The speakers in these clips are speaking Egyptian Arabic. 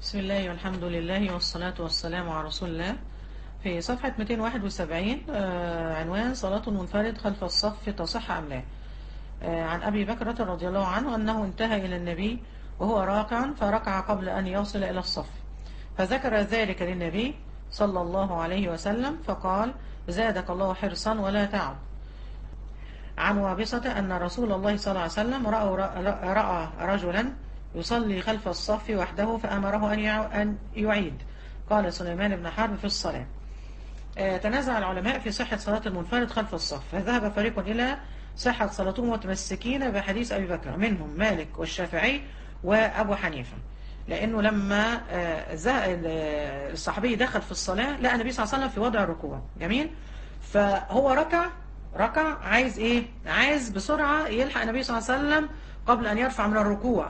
بسم الله والحمد لله والصلاة والسلام على رسول الله في صفحة 271 آه، عنوان صلاة منفرد خلف الصف تصح أم لا آه، عن أبي بكرة رضي الله عنه أنه انتهى إلى النبي وهو راكع فركع قبل أن يصل إلى الصف فذكر ذلك للنبي صلى الله عليه وسلم فقال زادك الله حرصا ولا تعب عن وابصة أن رسول الله صلى الله عليه وسلم رأى, رأى رجلا يصلي خلف الصف وحده فأمره أن يع- أن يعيد قال سليمان بن حرب في الصلاة آه، تنازع العلماء في صحة صلاة المنفرد خلف الصف فذهب فريق إلى صحة صلاتهم متمسكين بحديث أبي بكر منهم مالك والشافعي وأبو حنيفة لأنه لما آه، زه- ال- الصحابي دخل في الصلاة لقى النبي صلى الله عليه وسلم في وضع الركوع جميل فهو ركع ركع عايز ايه عايز بسرعة يلحق النبي صلى الله عليه وسلم قبل أن يرفع من الركوع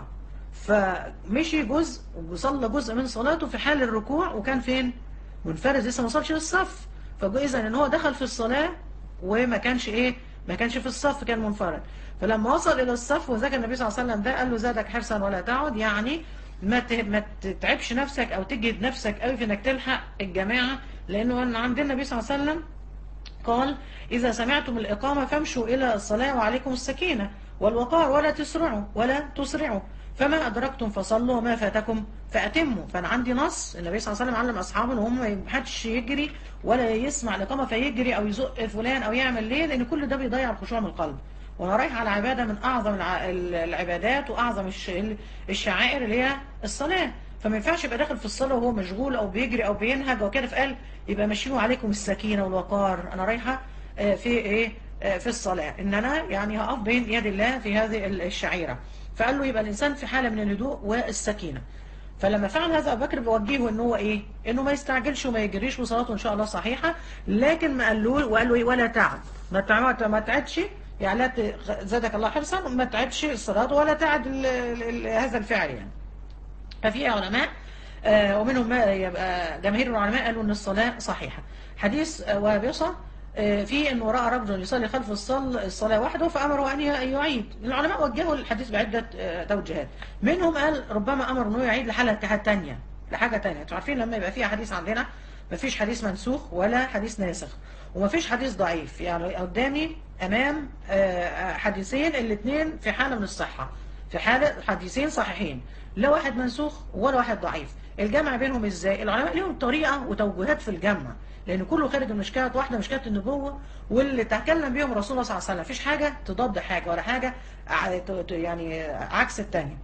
فمشي جزء وصلى جزء من صلاته في حال الركوع وكان فين منفرد لسه ما وصلش للصف فإذا ان هو دخل في الصلاة وما كانش ايه ما كانش في الصف كان منفرد فلما وصل الى الصف وذاك النبي صلى الله عليه وسلم ده قال له زادك حرصا ولا تعد يعني ما ت- ما تتعبش نفسك او تجهد نفسك قوي في انك تلحق الجماعه لانه أن عند النبي صلى الله عليه وسلم قال إذا سمعتم الإقامة فامشوا إلى الصلاة وعليكم السكينة والوقار ولا تسرعوا ولا تسرعوا فما أدركتم فصلوا وما فاتكم فأتموا فأنا عندي نص النبي صلى الله عليه وسلم علم أصحابه إن هم ما حدش يجري ولا يسمع الإقامة فيجري أو يزق فلان أو يعمل ليه لأن كل ده بيضيع الخشوع من القلب وأنا رايح على عبادة من أعظم الع- العبادات وأعظم الش- الشعائر اللي هي الصلاة فما ينفعش يبقى داخل في الصلاة وهو مشغول أو بيجري أو بينهج وكده فقال يبقى مشيوا عليكم السكينة والوقار أنا رايحة آه، في إيه آه، في الصلاة إن أنا يعني هقف بين يد الله في هذه الشعيرة فقال له يبقى الإنسان في حالة من الهدوء والسكينة فلما فعل هذا أبو بكر بيوجهه إن هو إيه إنه ما يستعجلش وما يجريش وصلاته إن شاء الله صحيحة لكن ما قال له وقال له إيه ولا تعب ما تعب ما تعدش يعني لا ت- زادك الله حرصا ما تعدش الصلاة ولا تعد ال- ال- ال- هذا الفعل يعني ففي علماء آه، ومنهم ما يبقى جماهير العلماء قالوا ان الصلاة صحيحة حديث آه، وابصة آه، في انه راى رجل يصلي خلف الصل الصلاه وحده فامره ان ي- يعيد العلماء وجهوا الحديث بعده آه، توجيهات منهم قال ربما امر انه يعيد لحاله ثانيه لحاجه ثانيه انتوا عارفين لما يبقى في حديث عندنا مفيش حديث منسوخ ولا حديث ناسخ ومفيش حديث ضعيف يعني قدامي امام آه، حديثين الاثنين في حاله من الصحه في حالة حديثين صحيحين لا واحد منسوخ ولا واحد ضعيف الجمع بينهم ازاي العلماء ليهم طريقة وتوجيهات في الجمع لان كله خارج من مشكلة واحدة مشكلة النبوة واللي تكلم بيهم رسول الله صلى الله عليه وسلم مفيش حاجة تضاد حاجة ولا حاجة ع- ت- ت- يعني عكس التانية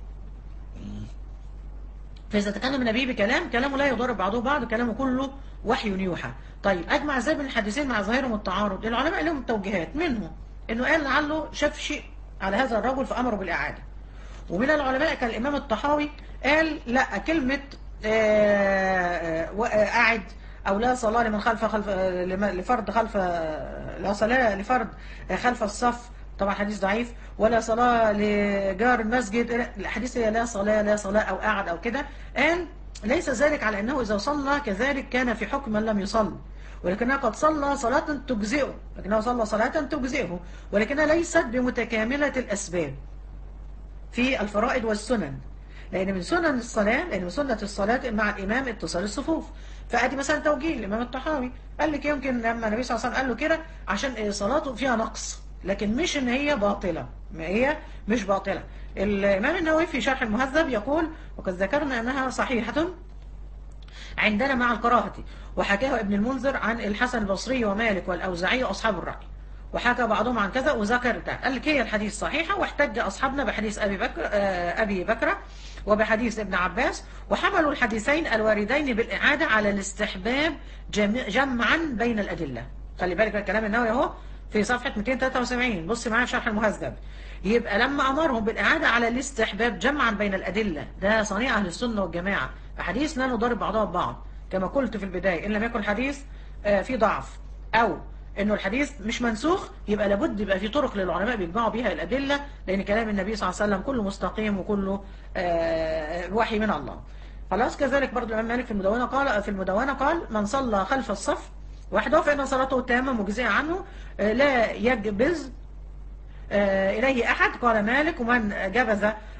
فإذا تكلم النبي بكلام كلامه لا يضارب بعضه بعض كلامه كله وحي يوحى طيب أجمع ازاي بين الحديثين مع ظاهرهم التعارض العلماء لهم توجيهات منهم إنه قال لعله شاف شيء على هذا الرجل فأمره بالإعادة ومن العلماء كان الإمام الطحاوي قال لا كلمة آه، آه، و- آه، قاعد أو لا صلاة لمن خلف خلف آه، لم- لفرد خلف آه، لا صلاة لفرد آه، خلف الصف طبعا حديث ضعيف ولا صلاة لجار المسجد الحديث هي لا صلاة لا صلاة أو قاعد أو كده قال ليس ذلك على أنه إذا صلى كذلك كان في حكم من لم يصلي ولكنها قد صلى صلاة تجزئه لكنه صلى صلاة تجزئه ولكنها ليست بمتكاملة الأسباب في الفرائض والسنن لأن من سنن الصلاة لأن من سنة الصلاة مع الإمام اتصال الصفوف فأدي مثلا توجيه الإمام الطحاوي قال لك يمكن لما النبي صلى الله عليه وسلم قال له كده عشان إيه صلاته فيها نقص لكن مش إن هي باطلة ما هي مش باطلة الإمام النووي في شرح المهذب يقول وقد ذكرنا أنها صحيحة عندنا مع الكراهة وحكاه ابن المنذر عن الحسن البصري ومالك والأوزاعي وأصحاب الرأي وحكى بعضهم عن كذا وذكر ده قال لك هي الحديث صحيحة واحتج أصحابنا بحديث أبي بكر آه، أبي بكر وبحديث ابن عباس وحملوا الحديثين الواردين بالإعادة على الاستحباب جم- جمعا بين الأدلة خلي بالك من الكلام النووي اهو في صفحة 273 بص معايا في شرح المهذب يبقى لما أمرهم بالإعادة على الاستحباب جمعا بين الأدلة ده صنيع أهل السنة والجماعة أحاديث لا نضارب بعضها ببعض كما قلت في البداية إن لم يكن الحديث آه، في ضعف أو انه الحديث مش منسوخ يبقى لابد يبقى في طرق للعلماء بيجمعوا بيها الادله لان كلام النبي صلى الله عليه وسلم كله مستقيم وكله آه، وحي من الله خلاص كذلك برضو الامام مالك في المدونه قال في المدونه قال من صلى خلف الصف وحده فان صلاته تامه مجزئه عنه آه، لا يجبز آه، إليه أحد قال مالك ومن جبز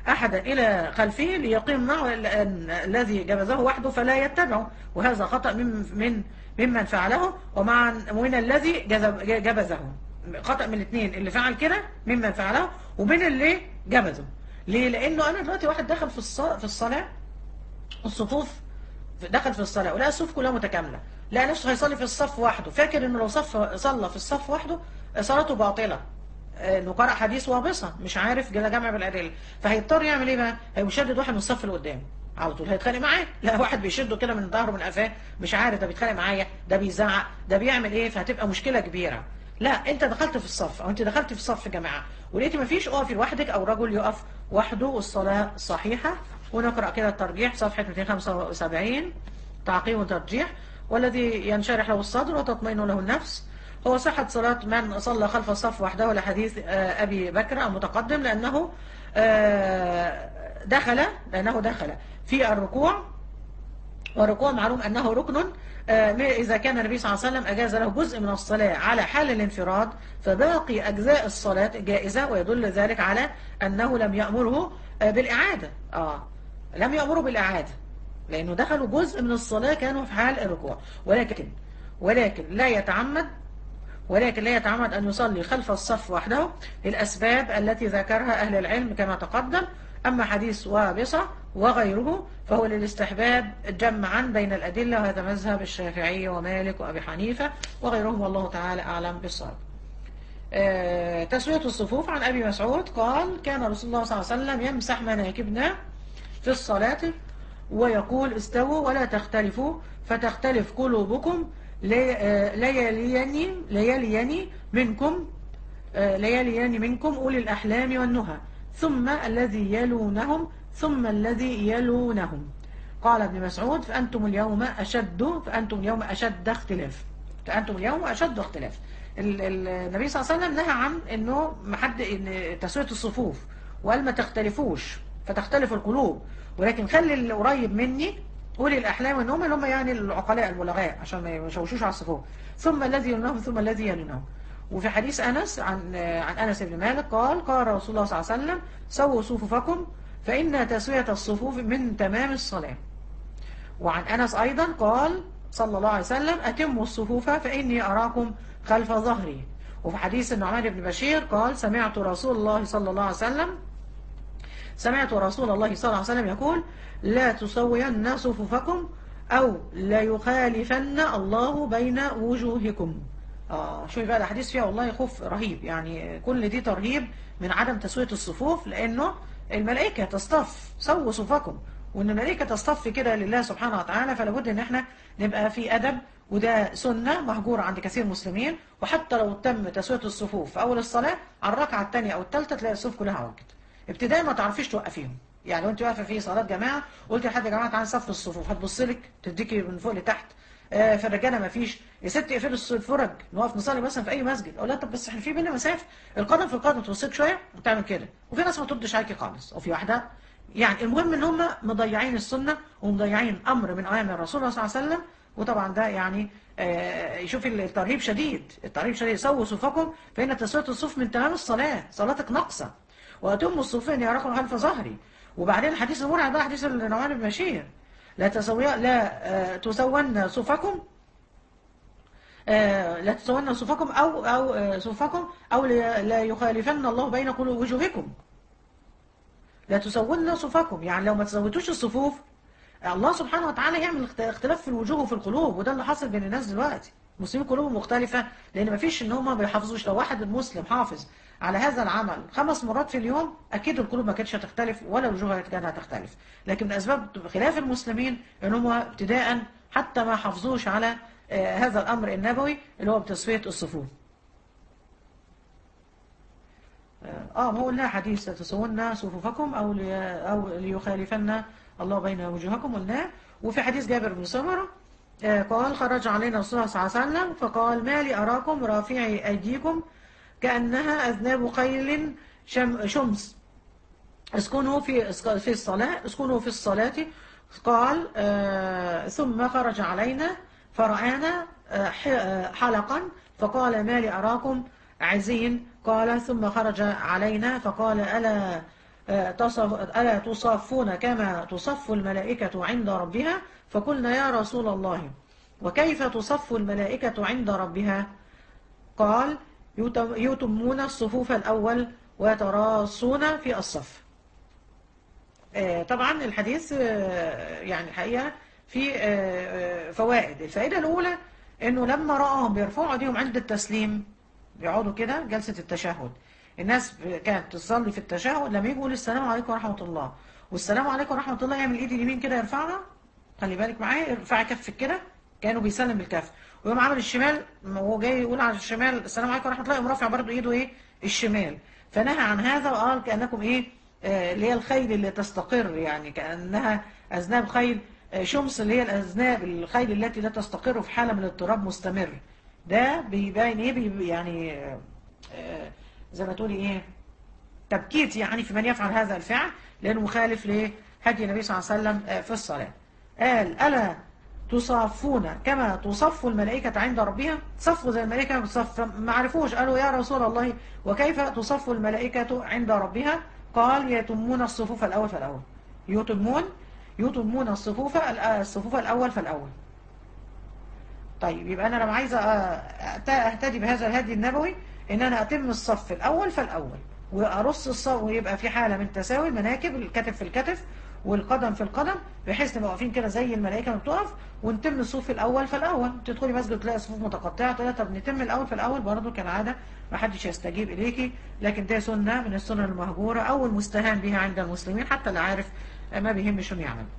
أحدا إلى خلفه ليقيم معه ال- ال- الذي جبزه وحده فلا يتبعه وهذا خطأ من من ممن فعله ومع من الذي جذب- جبزه خطأ من الاثنين اللي فعل كده ممن فعله ومن اللي جبزه ليه؟ لأنه أنا دلوقتي واحد دخل في الص- في الصلاة الصفوف دخل في الصلاة ولقى الصفوف كلها متكاملة لقى نفسه هيصلي في الصف وحده فاكر انه لو صف صلى في الصف وحده صلاته باطلة آه، انه قرأ حديث وابصة مش عارف جل جمع بالأدلة فهيضطر يعمل ايه بقى هيشدد واحد من الصف اللي قدامه على طول هيتخانق معاه لا واحد بيشده كده من ظهره من قفاه مش عارف ده بيتخانق معايا ده بيزعق ده بيعمل ايه فهتبقى مشكلة كبيرة لا انت دخلت في الصف او انت دخلت في صف جماعة ولقيتي مفيش اقفي لوحدك او رجل يقف وحده والصلاة صحيحة ونقرأ كده الترجيح صفحة 275 تعقيم وترجيح والذي ينشرح له الصدر وتطمئن له النفس هو صحة صلاة من صلى خلف الصف وحده لحديث آه، أبي بكر المتقدم لأنه آه، دخل لأنه دخل في الركوع والركوع معلوم أنه ركن آه، إذا كان النبي صلى الله عليه وسلم أجاز له جزء من الصلاة على حال الانفراد فباقي أجزاء الصلاة جائزة ويدل ذلك على أنه لم يأمره آه، بالإعادة آه لم يأمره بالإعادة لأنه دخلوا جزء من الصلاة كانوا في حال الركوع ولكن ولكن لا يتعمد ولكن لا يتعمد أن يصلي خلف الصف وحده للأسباب التي ذكرها أهل العلم كما تقدم أما حديث وابصة وغيره فهو للاستحباب جمعا بين الأدلة وهذا مذهب الشافعي ومالك وأبي حنيفة وغيرهم والله تعالى أعلم بالصواب آه، تسوية الصفوف عن أبي مسعود قال كان رسول الله صلى الله عليه وسلم يمسح مناكبنا في الصلاة ويقول استووا ولا تختلفوا فتختلف قلوبكم لي- آه، ليليني ليليني منكم آه، ليليني منكم أولي الأحلام والنهى ثم الذي يلونهم ثم الذي يلونهم قال ابن مسعود فأنتم اليوم أشد فأنتم اليوم أشد اختلاف فأنتم اليوم أشد اختلاف ال- ال- النبي صلى الله عليه وسلم نهى عن انه محد ان تسويه الصفوف وقال ما تختلفوش فتختلف القلوب ولكن خلي اللي قريب مني اولي الاحلام والنوم اللي هم يعني العقلاء البلغاء عشان ما يشوشوش على الصفوف ثم الذي يلونهم ثم الذي يلونهم وفي حديث انس عن عن انس بن مالك قال قال رسول الله صلى الله عليه وسلم سووا صفوفكم فان تسويه الصفوف من تمام الصلاه وعن أنس أيضا قال صلى الله عليه وسلم أتموا الصفوف فإني أراكم خلف ظهري وفي حديث النعمان بن بشير قال سمعت رسول الله صلى الله عليه وسلم سمعت رسول الله صلى الله عليه وسلم يقول لا تسوين صفوفكم أو لا يخالفن الله بين وجوهكم آه شوفي بقى الحديث فيها والله خوف رهيب يعني كل دي ترهيب من عدم تسوية الصفوف لأنه الملائكة تصطف سووا صفوفكم وان الملائكة تصطف كده لله سبحانه وتعالى فلا بد ان احنا نبقى في ادب وده سنة مهجورة عند كثير مسلمين وحتى لو تم تسوية الصفوف في اول الصلاة على الركعة الثانية او الثالثة تلاقي الصفوف كلها عوجت ابتداء ما تعرفيش توقفيهم يعني وانت واقفه في صلاه جماعه قلت لحد يا جماعه تعالى نصف الصفوف هتبص لك تديكي من فوق لتحت آه، في الرجاله ما فيش يا ست اقفلي الص- الفرج نقف نصلي مثلا في اي مسجد اقول لها طب بس احنا في بينا مسافه القدم في القدم توصيك شويه وتعمل كده وفي ناس ما تردش عليكي خالص وفي واحده يعني المهم ان هم مضيعين السنه ومضيعين امر من اوامر الرسول صلى الله عليه وسلم وطبعا ده يعني آه، شوف الترهيب شديد الترهيب شديد سووا صفوفكم فان تسويه الصف من تمام الصلاه صلاتك ناقصه واتم الصفين يا رقم خلف ظهري وبعدين حديث المرعب بقى حديث النعمان بن بشير لا تسوي لا آه، تسون صفكم آه، لا تسون صفكم او او آه، صفكم او لا لا يخالفن الله بين قلوب وجوهكم لا تسون صفكم يعني لو ما تسويتوش الصفوف الله سبحانه وتعالى يعمل اخت- اختلاف في الوجوه وفي القلوب وده اللي حاصل بين الناس دلوقتي المسلمين قلوبهم مختلفة لان ما فيش ان هم ما بيحافظوش لو واحد مسلم حافظ على هذا العمل خمس مرات في اليوم اكيد القلوب ما كانتش هتختلف ولا الوجوه كانت هتختلف لكن من اسباب خلاف المسلمين ان هم ابتداء حتى ما حافظوش على آه، هذا الامر النبوي اللي هو بتسوية الصفوف اه ما هو لنا حديث تسون صفوفكم او لي او ليخالفن الله بين وجوهكم قلناه وفي حديث جابر بن سمره آه، قال خرج علينا رسول الله صلى الله عليه وسلم فقال ما لي اراكم رافعي ايديكم كانها اذناب خيل شم شمس اسكنوا في في الصلاة اسكنوا في الصلاة قال آه ثم خرج علينا فرآنا آه ح- آه، حلقا فقال ما لي أراكم عزين قال ثم خرج علينا فقال ألا آه، تصف ألا تصافون كما تصف الملائكة عند ربها فقلنا يا رسول الله وكيف تصف الملائكة عند ربها قال يتم- يتمون الصفوف الأول ويتراصون في الصف آه، طبعا الحديث آه، يعني الحقيقة في آه، آه، فوائد الفائدة الأولى إنه لما رأهم بيرفعوا ايديهم عند التسليم بيقعدوا كده جلسة التشهد الناس كانت تصلي في التشهد لما يجوا يقول السلام عليكم ورحمة الله والسلام عليكم ورحمة الله يعمل ايد اليمين كده يرفعها خلي بالك معايا ارفعي كفك كده كانوا بيسلم بالكف ويقوم عامل الشمال وهو جاي يقول على الشمال السلام عليكم ورحمة الله يقوم رافع برضه ايده ايه الشمال فنهى عن هذا وقال كأنكم ايه آه، اللي هي الخيل اللي تستقر يعني كأنها أذناب خيل آه، شمس اللي هي الأذناب الخيل التي لا تستقر في حالة من الاضطراب مستمر ده بيبين ايه بي يعني آه، آه، زي ما تقولي ايه تبكيت يعني في من يفعل هذا الفعل لأنه مخالف لهدي النبي صلى الله عليه وسلم آه، في الصلاة قال ألا تصافون كما تصف الملائكة عند ربها صفوا زي الملائكة بتصف ما عرفوش قالوا يا رسول الله وكيف تصف الملائكة عند ربها قال يتمون الصفوف الأول فالأول يتمون يتمون الصفوف ال- الصفوف الأول فالأول طيب يبقى أنا لما عايزة أ- أهتدي بهذا الهدي النبوي إن أنا أتم الصف الأول فالأول وأرص الصف ويبقى في حالة من تساوي المناكب الكتف في الكتف والقدم في القدم بحيث نبقى واقفين كده زي الملائكة ما بتقف ونتم الصف الأول فالأول تدخلي مسجد تلاقي صفوف متقطعة تقولي طب نتم الأول فالأول برضه كالعادة ما حدش يستجيب إليكي لكن ده سنة من السنن المهجورة أو المستهان بها عند المسلمين حتى اللي عارف ما بيهمش انه يعمل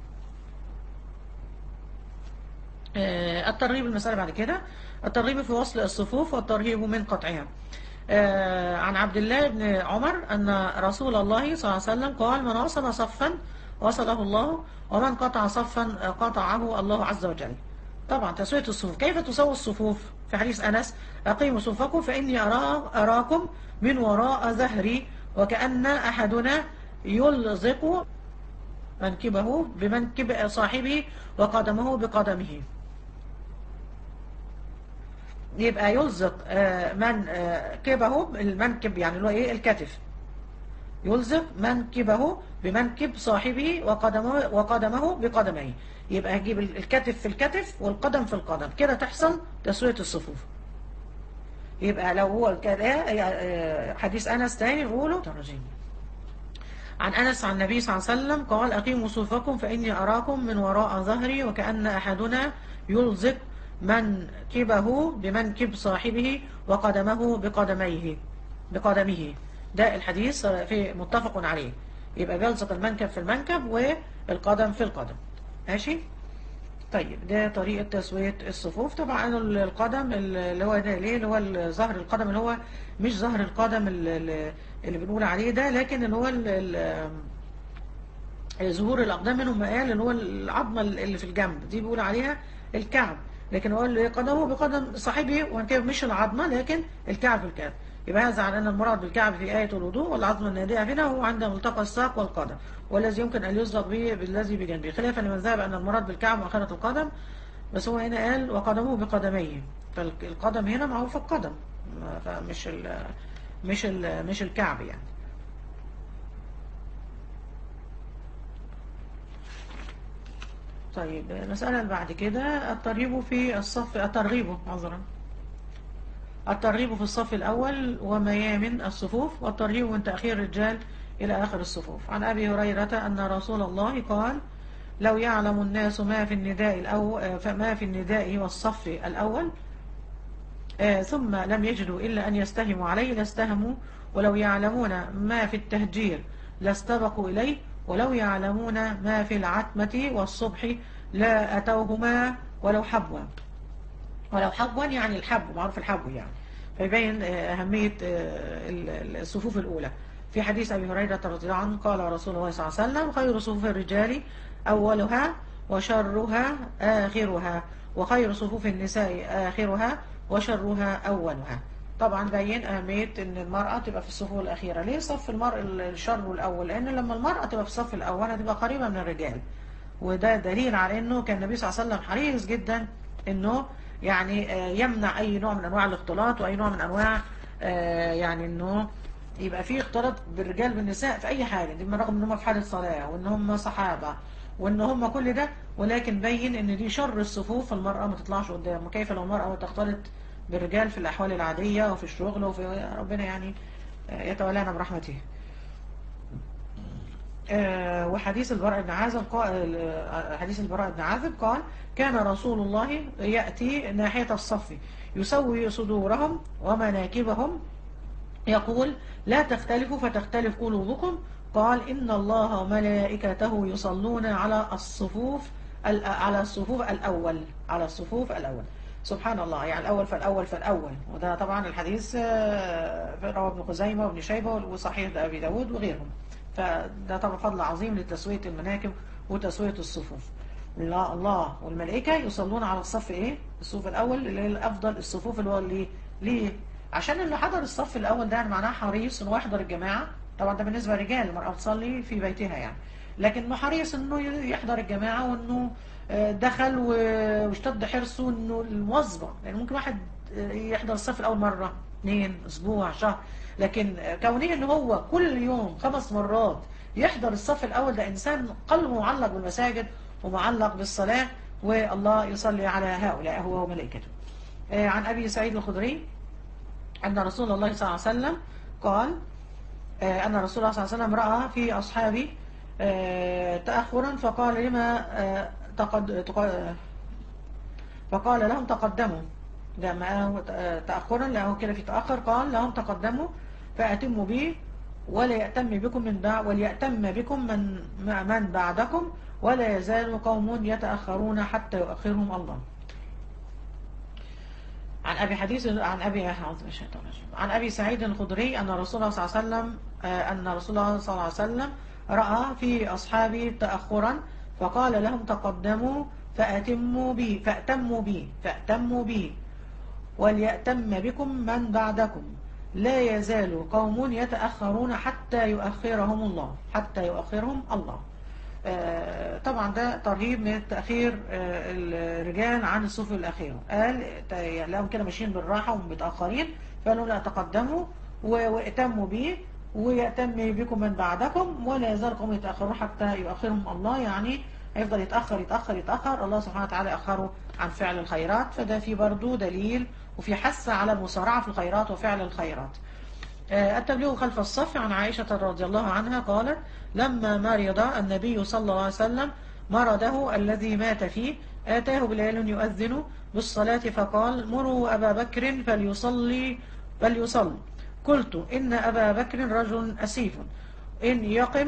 آه، الترغيب المسألة بعد كده الترغيب في وصل الصفوف والترهيب من قطعها آه، عن عبد الله بن عمر أن رسول الله صلى الله عليه وسلم قال من وصل صفا وصله الله ومن قطع صفا آه، قطعه الله عز وجل طبعا تسوية الصفوف كيف تسوي الصفوف في حديث أنس أقيموا صفوفكم فإني أرى أراكم من وراء ظهري وكأن أحدنا يلزق منكبه بمنكب صاحبه وقدمه بقدمه يبقى يلزق آه، من آه، كبه المنكب يعني اللي هو ايه الكتف يلزق منكبه بمنكب صاحبه وقدمه وقدمه بقدميه يبقى هجيب الكتف في الكتف والقدم في القدم كده تحصل تسوية الصفوف يبقى لو هو كده آه، حديث أنس تاني نقوله ترجيم عن أنس عن النبي صلى الله عليه وسلم قال أقيموا صفوفكم فإني أراكم من وراء ظهري وكأن أحدنا يلزق منكبه بمنكب صاحبه وقدمه بقدميه بقدمه ده الحديث في متفق عليه يبقى بيلزق المنكب في المنكب والقدم في القدم ماشي طيب ده طريقة تسوية الصفوف طبعا القدم اللي هو ده ليه اللي هو ظهر القدم اللي هو مش ظهر القدم اللي, اللي بنقول عليه ده لكن اللي هو ال- ال- ظهور الأقدام منهم قال اللي هو العظمة اللي في الجنب دي بيقول عليها الكعب لكن هو اللي قدمه بقدم صاحبه وان كان مش العظمة لكن الكعب في الكعب يبقى هذا عن أن المراد بالكعب في آية الوضوء والعظمة النادئة هنا هو عند ملتقى الساق والقدم والذي يمكن أن يصدق به بالذي بجنبه خلافا لمن ذهب أن المراد بالكعب مؤخرة القدم بس هو هنا قال وقدمه بقدميه فالقدم هنا معروف القدم فمش ال مش ال مش الكعب يعني طيب المسألة اللي بعد كده الترغيب في الصف الترغيب عذرا الترغيب في الصف الأول وميامن الصفوف والترغيب من تأخير الرجال إلى آخر الصفوف عن أبي هريرة أن رسول الله قال لو يعلم الناس ما في النداء الأول فما في النداء والصف الأول آه، ثم لم يجدوا إلا أن يستهموا عليه لاستهموا ولو يعلمون ما في التهجير لاستبقوا إليه ولو يعلمون ما في العتمة والصبح لا أتوهما ولو حبوا ولو حبوا يعني الحب معروف الحب يعني فيبين آه، أهمية آه، ال- الصفوف الأولى في حديث أبي هريرة رضي الله عنه قال رسول الله صلى الله عليه وسلم خير صفوف الرجال أولها وشرها آخرها وخير صفوف النساء آخرها وشرها أولها طبعا بين أهمية أن المرأة تبقى في الصفوف الأخيرة ليه صف المرء الشر الأول لأن لما المرأة تبقى في الصف الأول هتبقى قريبة من الرجال وده دليل على أنه كان النبي صلى الله عليه وسلم حريص جدا أنه يعني آه، يمنع أي نوع من أنواع الاختلاط وأي نوع من أنواع آه، يعني أنه يبقى في اختلاط بالرجال بالنساء في اي حاله دي رغم ان هم في حاله صلاه وان هم صحابه وان هم كل ده ولكن بين ان دي شر الصفوف المراه ما تطلعش قدام وكيف لو المراه تختلط بالرجال في الاحوال العاديه وفي الشغل وفي ربنا يعني يتولانا برحمته آه، وحديث البراء بن عازب قال آه، حديث البراء بن عازب قال كان رسول الله يأتي ناحية الصف يسوي صدورهم ومناكبهم يقول لا تختلفوا فتختلف قلوبكم قال إن الله وملائكته يصلون على الصفوف ال- على الصفوف الأول على الصفوف الأول سبحان الله يعني الأول فالأول فالأول وده طبعا الحديث آه، رواه ابن خزيمة وابن شيبة وصحيح أبي داود وغيرهم فده طبعا فضل عظيم لتسوية المناكب وتسوية الصفوف لا الله والملائكة يصلون على الصف ايه الصف الاول اللي هي الافضل الصفوف اللي هو ليه ليه عشان اللي حضر الصف الاول ده يعني معناه حريص انه يحضر الجماعة طبعا ده بالنسبة للرجال المرأة بتصلي في بيتها يعني لكن انه حريص انه يحضر الجماعة وانه آه، دخل و- واشتد حرصه انه المواظبة يعني ممكن واحد آه، يحضر الصف الاول مرة اثنين اسبوع شهر لكن كونه ان هو كل يوم خمس مرات يحضر الصف الاول ده انسان قلبه معلق بالمساجد ومعلق بالصلاة والله يصلي على هؤلاء هو وملائكته آه، عن ابي سعيد الخدري ان رسول الله صلى الله عليه وسلم قال آه، أن رسول الله صلى الله عليه وسلم رأى في أصحابه آه، تأخرا فقال لما آه، تقد... تق- فقال لهم تقدموا ده ما آه، تأخرا لأنه كده في تأخر قال لهم تقدموا فأتموا به وليأتم بكم من بعد وليأتم بكم من من بعدكم ولا يزال قوم يتأخرون حتى يؤخرهم الله عن ابي حديث عن ابي أعوذ بالله من الشيطان الرجيم. عن ابي سعيد الخدري ان رسول الله صلى الله عليه وسلم آه، ان رسول الله صلى الله عليه وسلم راى في اصحابه تاخرا فقال لهم تقدموا فاتموا بي فاتموا بي فاتموا بي وليأتم بكم من بعدكم لا يزال قوم يتأخرون حتى يؤخرهم الله حتى يؤخرهم الله آه، طبعا ده ترهيب من تأخير آه، الرجال عن الصف الأخير قال ت- يعني لهم كده ماشيين بالراحة ومتأخرين فقالوا لا تقدموا و- وائتموا به ويأتم بكم من بعدكم ولا يزال قوم يتأخرون حتى يؤخرهم الله يعني هيفضل يتأخر يتأخر يتأخر الله سبحانه وتعالى أخره عن فعل الخيرات فده في برضو دليل وفي حث على المسارعة في الخيرات وفعل الخيرات آه، التبليغ خلف الصف عن عائشة رضي الله عنها قالت لما مرض النبي صلى الله عليه وسلم مرضه الذي مات فيه آتاه بلال يؤذن بالصلاة فقال مروا أبا بكر فليصلي فليصلي قلت إن أبا بكر رجل أسيف إن يقم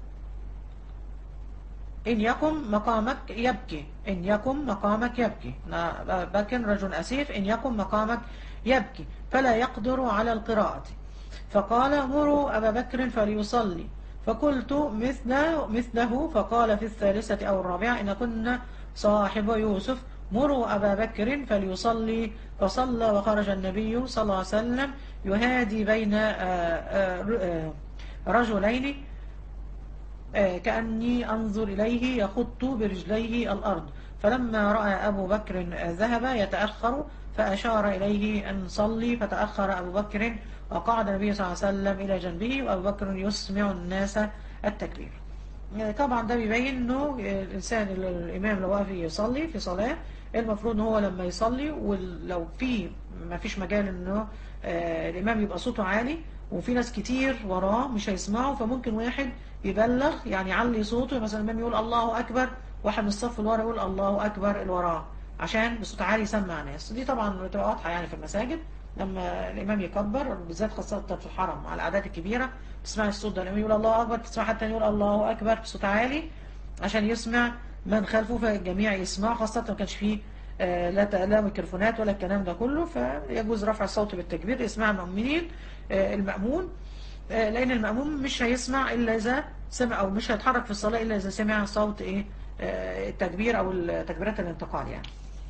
إن يقم مقامك يبكي إن يقم مقامك يبكي أبا بكر رجل أسيف إن يقم مقامك يبكي فلا يقدر على القراءة فقال مروا أبا بكر فليصلي فقلت مثله, مثله فقال في الثالثة أو الرابعة إن كنا صاحب يوسف مروا أبا بكر فليصلي فصلى وخرج النبي صلى الله عليه وسلم يهادي بين آه، آه، آه، رجلين آه، كأني أنظر إليه يخط برجليه الأرض فلما رأى أبو بكر آه، ذهب يتأخر فأشار إليه أن صلي فتأخر أبو بكر وقعد النبي صلى الله عليه وسلم إلى جنبه وأبو بكر يسمع الناس التكبير آه، طبعا ده بيبين انه آه، الانسان ال- الامام لو واقف يصلي في صلاه المفروض ان هو لما يصلي ولو في ما فيش مجال انه آه، الامام يبقى صوته عالي وفي ناس كتير وراه مش هيسمعوا فممكن واحد يبلغ يعني يعلي صوته مثلا الامام يقول الله اكبر واحد من الصف اللي ورا يقول الله اكبر اللي وراه عشان بصوت عالي يسمع ناس دي طبعا بتبقى واضحه يعني في المساجد لما الامام يكبر بالذات خاصه في الحرم على الاعداد الكبيره تسمع الصوت ده الامام يقول الله اكبر تسمع حد تاني يقول الله اكبر بصوت عالي عشان يسمع من خلفه فالجميع يسمع خاصه ما كانش فيه آه، لا ت- لا ميكروفونات ولا الكلام ده كله فيجوز رفع الصوت بالتكبير يسمع المؤمنين آه، المأمون آه، لأن المأموم مش هيسمع إلا إذا سمع أو مش هيتحرك في الصلاة إلا إذا سمع صوت إيه آه، التكبير أو تكبيرات الانتقال يعني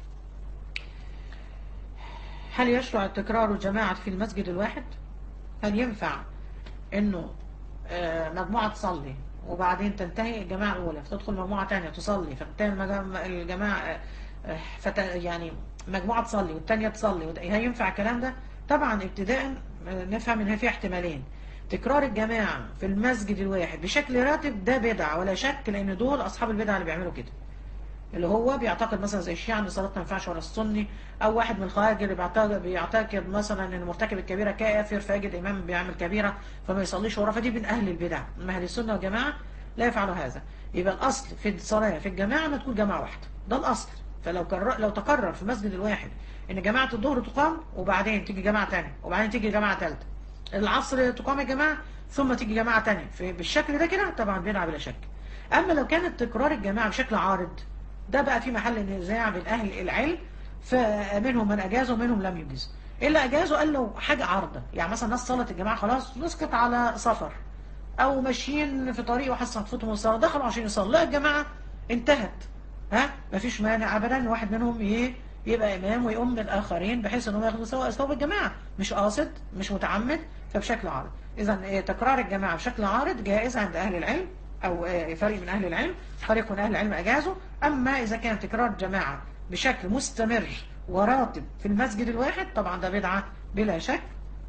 هل يشرع التكرار الجماعة في المسجد الواحد؟ هل ينفع إنه آه، مجموعة تصلي وبعدين تنتهي الجماعة الأولى فتدخل مجموعة تانية تصلي فتنتهي المجم- الجماعة آه، آه، فت يعني مجموعة تصلي والتانية تصلي وده- هل ينفع الكلام ده؟ طبعا ابتداء آه، نفهم إن هي في احتمالين تكرار الجماعة في المسجد الواحد بشكل راتب ده بدعة ولا شك لأن دول أصحاب البدع اللي بيعملوا كده اللي هو بيعتقد مثلا زي الشيعة ان الصلاة ما ينفعش ولا السني او واحد من الخوارج اللي بيعتقد بيعتقد مثلا ان مرتكب الكبيرة كافر فيجد امام بيعمل كبيرة فما يصليش وراه فدي من اهل البدع اما اهل السنة والجماعة لا يفعلوا هذا يبقى الاصل في الصلاة في الجماعة ما تكون جماعة واحدة ده الاصل فلو كرر لو تكرر في المسجد الواحد ان جماعة الظهر تقام وبعدين تيجي جماعة تانية وبعدين تيجي جماعة ثالثة العصر تقام يا جماعة ثم تيجي جماعة تانية في بالشكل ده كده طبعا بدعة بلا شك اما لو كانت تكرار الجماعة بشكل عارض ده بقى في محل نزاع بين اهل العلم فمنهم من اجاز ومنهم لم يجز الا اجازوا قال له حاجه عارضه يعني مثلا ناس صلت الجماعه خلاص نسكت على سفر او ماشيين في طريق وحس هتفوتهم الصلاه دخلوا عشان يصلوا لا الجماعه انتهت ها مفيش مانع ابدا واحد منهم ايه يبقى امام ويؤم الاخرين بحيث انهم ياخدوا سواء ثواب الجماعه مش قاصد مش متعمد فبشكل عارض اذا تكرار الجماعه بشكل عارض جائز عند اهل العلم او فريق من اهل العلم فريق من اهل العلم اجازوا اما اذا كان تكرار جماعه بشكل مستمر وراتب في المسجد الواحد طبعا ده بدعه بلا شك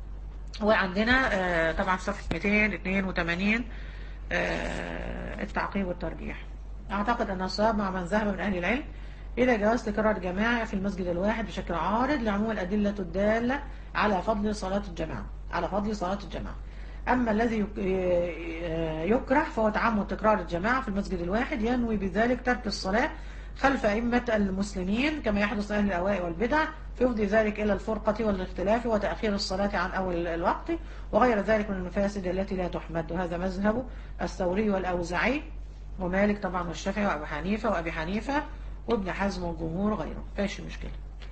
وعندنا طبعا في صفحه 282 التعقيب والترجيح اعتقد ان الصواب مع من ذهب من اهل العلم الى جواز تكرار جماعه في المسجد الواحد بشكل عارض لعموم الادله الداله على فضل صلاه الجماعه على فضل صلاه الجماعه أما الذي يكره فهو تعمد تكرار الجماعة في المسجد الواحد ينوي بذلك ترك الصلاة خلف أئمة المسلمين كما يحدث أهل الأواء والبدع فيفضي ذلك إلى الفرقة والاختلاف وتأخير الصلاة عن أول الوقت وغير ذلك من المفاسد التي لا تحمد وهذا مذهب الثوري والأوزعي ومالك طبعا والشافعي وأبو حنيفة وأبي حنيفة وابن حزم والجمهور وغيره فايش مشكلة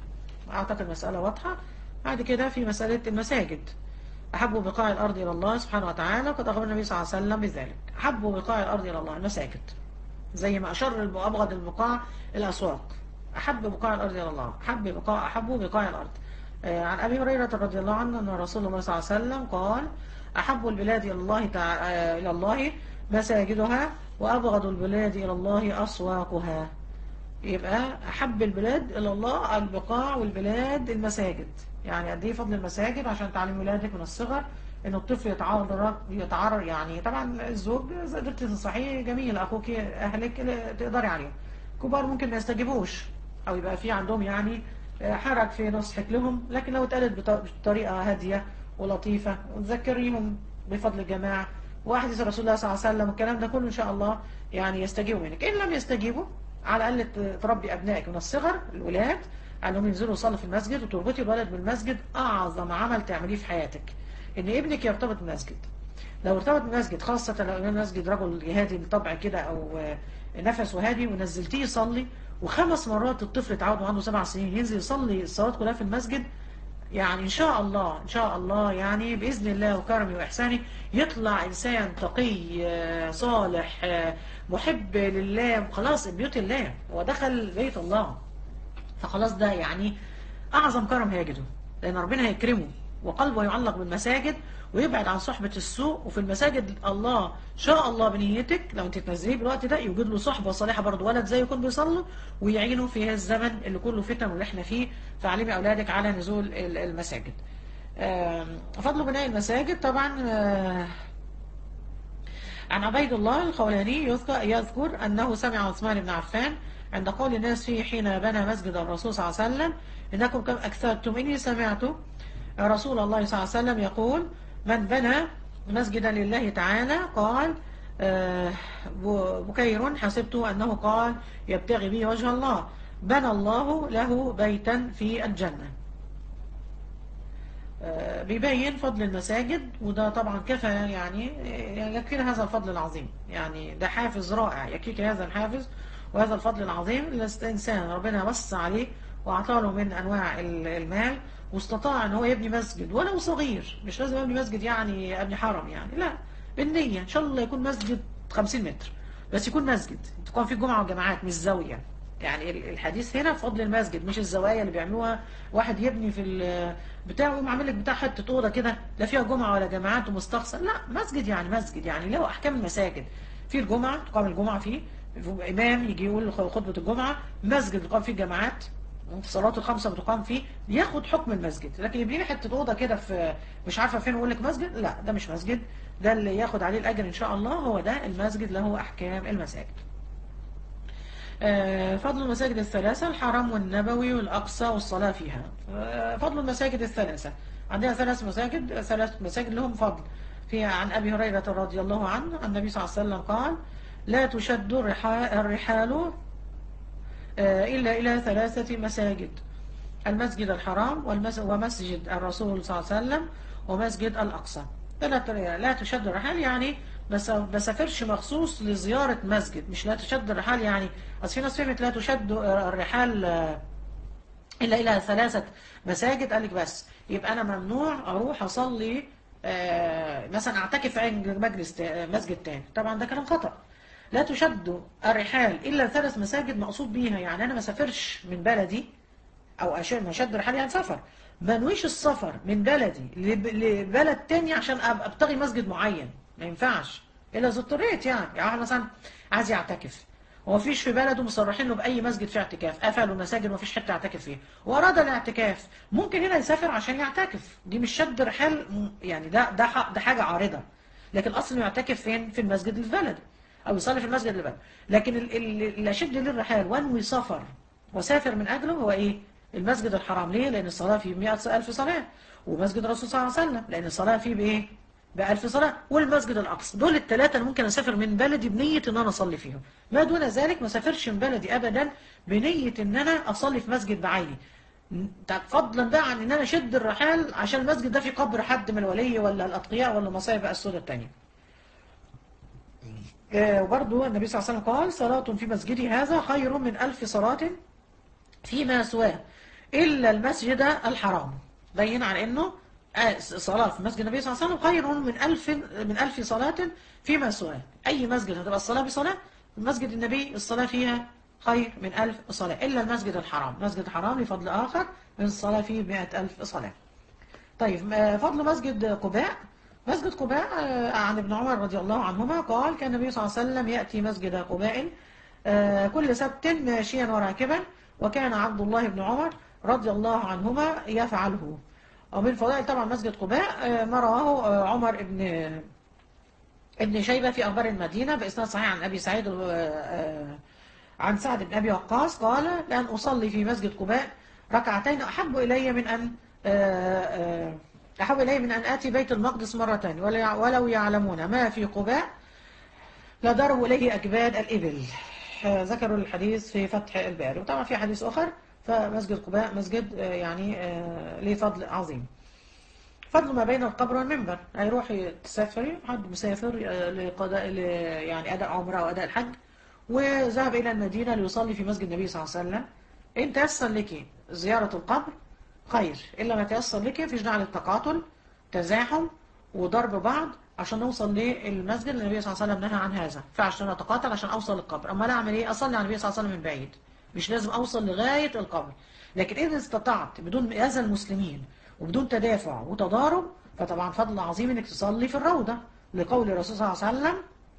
أعتقد المسألة واضحة بعد كده في مسألة المساجد أحب بقاع الأرض إلى الله سبحانه وتعالى وقد أخبر النبي صلى الله عليه وسلم بذلك أحب بقاع الأرض إلى الله المساجد زي ما أشر أبغض البقاع الأسواق أحب بقاع الأرض إلى الله أحب بقاع أحب بقاع الأرض عن أبي هريرة رضي الله عنه أن رسول الله صلى الله عليه وسلم قال أحب البلاد إلى الله تعالى إلى الله مساجدها وأبغض البلاد إلى الله أسواقها يبقى أحب البلاد إلى الله البقاع والبلاد المساجد يعني قد ايه فضل المساجد عشان تعلم ولادك من الصغر ان الطفل يتعرض يتعرض يعني طبعا الزوج اذا قدرت تنصحيه جميل اخوك اهلك تقدري عليهم كبار ممكن ما يستجيبوش او يبقى في عندهم يعني حرج في نصحك لهم لكن لو اتقالت بطريقه هاديه ولطيفه وتذكريهم بفضل الجماعه واحاديث رسول الله صلى الله عليه وسلم والكلام ده كله ان شاء الله يعني يستجيبوا منك ان لم يستجيبوا على الاقل تربي ابنائك من الصغر الولاد انهم ينزلوا يصلوا في المسجد وتربطي الولد بالمسجد اعظم عمل تعمليه في حياتك ان ابنك يرتبط بالمسجد لو ارتبط بالمسجد خاصة لو امام مسجد رجل هادي بالطبع كده او نفسه هادي ونزلتيه يصلي وخمس مرات الطفل اتعود عنده سبع سنين ينزل يصلي الصلاه كلها في المسجد يعني ان شاء الله ان شاء الله يعني باذن الله وكرمي واحساني يطلع انسان تقي صالح محب لله خلاص بيوت الله هو دخل بيت الله فخلاص ده يعني أعظم كرم هيجده لأن ربنا هيكرمه وقلبه يعلق بالمساجد ويبعد عن صحبة السوء وفي المساجد الله شاء الله بنيتك لو انت تنزليه بالوقت ده يوجد له صحبة صالحة برضه ولد زي يكون بيصلوا ويعينه في هذا الزمن اللي كله فتن واللي احنا فيه فعلمي أولادك على نزول المساجد فضل بناء المساجد طبعا عن عبيد الله الخولاني يذكر, يذكر أنه سمع عثمان بن عفان عند قول الناس فيه حين بنى مسجد الرسول صلى الله عليه وسلم إنكم كم أكثرتم إني سمعت رسول الله صلى الله عليه وسلم يقول من بنى مسجدا لله تعالى قال بكير حسبت أنه قال يبتغي به وجه الله بنى الله له بيتا في الجنة بيبين فضل المساجد وده طبعا كفى يعني يكفينا هذا الفضل العظيم يعني ده حافز رائع يكفيك هذا الحافز وهذا الفضل العظيم الإنسان ربنا وسع عليه وأعطاه من أنواع المال واستطاع أن هو يبني مسجد ولو صغير مش لازم يبني مسجد يعني أبني حرم يعني لا بالنية إن شاء الله يكون مسجد 50 متر بس يكون مسجد تكون فيه جمعة وجماعات مش زاوية يعني الحديث هنا فضل المسجد مش الزوايا اللي بيعملوها واحد يبني في بتاعه يقوم عامل لك بتاع حته اوضه كده لا فيها جمعه ولا جماعات ومستخسر لا مسجد يعني مسجد يعني له احكام المساجد في الجمعه تقام الجمعه فيه امام يجي يقول خطبه الجمعه مسجد تقام فيه جماعات الصلاه الخمسه بتقام فيه ياخد حكم المسجد لكن يبني لي حته اوضه كده في مش عارفه فين اقول لك مسجد لا ده مش مسجد ده اللي ياخد عليه الاجر ان شاء الله هو ده المسجد له احكام المساجد آه، فضل المساجد الثلاثة الحرم والنبوي والأقصى والصلاة فيها آه، فضل المساجد الثلاثة عندنا ثلاث مساجد ثلاث مساجد لهم فضل في عن أبي هريرة رضي الله عنه عن النبي صلى الله عليه وسلم قال لا تشد الرحا- الرحال آه، إلا إلى ثلاثة مساجد المسجد الحرام والمس- ومسجد الرسول صلى الله عليه وسلم ومسجد الأقصى ثلاث لا تشد الرحال يعني بس بسافرش مخصوص لزيارة مسجد مش لا تشد الرحال يعني أصل في ناس فهمت لا تشد الرحال آه، إلا إلى ثلاثة مساجد قال لك بس يبقى أنا ممنوع أروح أصلي آه، مثلا أعتكف عند مجلس تا- مسجد تاني طبعا ده كلام خطأ لا تشد الرحال إلا ثلاث مساجد مقصود بيها يعني أنا ما سافرش من بلدي أو أش- ما شد الرحال يعني سفر منويش السفر من بلدي لب- لبلد تاني عشان أب- أبتغي مسجد معين ما ينفعش إلا إذا اضطريت يعني يعني واحد مثلا عايز يعتكف هو فيش في بلده مصرحين له بأي مسجد فيه اعتكاف قفلوا مساجد ومفيش حتة يعتكف فيها وأراد الاعتكاف ممكن هنا يسافر عشان يعتكف دي مش شد رحال م- يعني ده ده ح- ده حاجة عارضة لكن الأصل إنه يعتكف فين في المسجد اللي في بلده أو يصلي في المسجد اللي في بلده لكن ال- ال- اللي أشد للرحال وانوي سفر وسافر من أجله هو إيه المسجد الحرام ليه لأن الصلاة فيه 100 ألف صلاة ومسجد الرسول صلى الله عليه وسلم لأن الصلاة فيه بإيه بألف صلاة والمسجد الأقصى دول الثلاثة اللي ممكن أسافر من بلدي بنية إن أنا أصلي فيهم ما دون ذلك ما سافرش من بلدي أبدا بنية إن أنا أصلي في مسجد بعيني طب فضلا بقى عن إن أنا أشد الرحال عشان المسجد ده في قبر حد من الولي ولا الأتقياء ولا مصايب بقى السودة التانية آه، وبرضو النبي صلى الله عليه وسلم قال صلاة في مسجدي هذا خير من ألف صلاة فيما سواه إلا المسجد الحرام بين على أنه آه، صلاة في مسجد النبي صلى الله عليه وسلم خير من ألف من ألف صلاة فيما سواه أي مسجد هتبقى الصلاة بصلاة مسجد النبي الصلاة فيها خير من ألف صلاة إلا المسجد الحرام مسجد الحرام لفضل آخر من الصلاة فيه مئة ألف صلاة طيب آه، فضل مسجد قباء مسجد قباء آه، عن ابن عمر رضي الله عنهما قال كان النبي صلى الله عليه وسلم يأتي مسجد قباء آه، كل سبت ماشيا وراكبا وكان عبد الله بن عمر رضي الله عنهما يفعله ومن فضائل طبعا مسجد قباء آه، ما رواه آه، عمر بن ابن شيبة في أخبار المدينة بإسناد صحيح عن أبي سعيد آه، آه، عن سعد بن أبي وقاص قال لأن أصلي في مسجد قباء ركعتين أحب إلي من أن آه، آه، أحب إلي من أن آتي بيت المقدس مرتين ولا- ولو يعلمون ما في قباء لضربوا إليه أكباد الإبل آه، ذكروا الحديث في فتح الباري وطبعا في حديث آخر فمسجد قباء مسجد آه، يعني آه، ليه فضل عظيم فضل ما بين القبر والمنبر هيروح تسافر حد مسافر آه، لقضاء ل- يعني أداء عمره أو أداء الحج وذهب إلى المدينة ليصلي في مسجد النبي صلى الله عليه وسلم إن تيسر لك زيارة القبر خير إلا ما تيسر لك فيش داعي للتقاتل تزاحم وضرب بعض عشان نوصل للمسجد اللي النبي صلى الله عليه وسلم نهى عن هذا فعشان اتقاتل عشان اوصل للقبر اما لا اعمل ايه اصلي على النبي صلى الله عليه وسلم من بعيد مش لازم اوصل لغايه القبر لكن اذا استطعت بدون اذى المسلمين وبدون تدافع وتضارب فطبعا فضل عظيم انك تصلي في الروضه لقول الرسول صلى الله عليه وسلم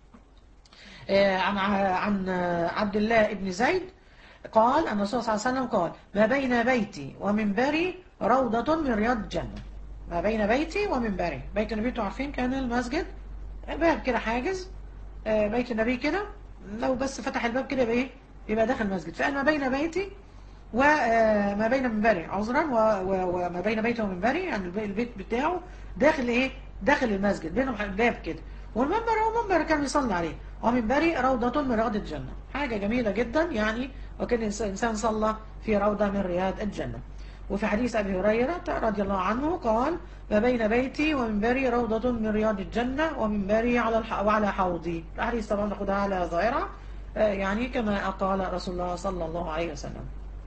آه، عن عن آه، عبد الله بن زيد قال أن الرسول صلى الله عليه وسلم قال ما بين بيتي ومنبري روضة من رياض الجنة ما بين بيتي ومنبري بيت النبي انتوا عارفين كان المسجد باب كده حاجز آه، بيت النبي كده لو بس فتح الباب كده يبقى ايه يبقى داخل المسجد فقال ما بين بيتي وما بين منبري عذرا و- و- وما بين بيتي ومنبري يعني البي- البيت بتاعه داخل ايه داخل المسجد بينهم باب كده والمنبر هو منبر كان بيصلي عليه ومنبري روضة من رياض الجنة حاجة جميلة جدا يعني وكان إنس- إنسان صلى في روضة من رياض الجنة وفي حديث أبي هريرة رضي الله عنه قال ما بين بيتي ومنبري روضة من رياض الجنة ومنبري على الح... وعلى حوضي الحديث طبعا ناخدها على ظاهرة آه، يعني كما قال رسول الله صلى الله عليه وسلم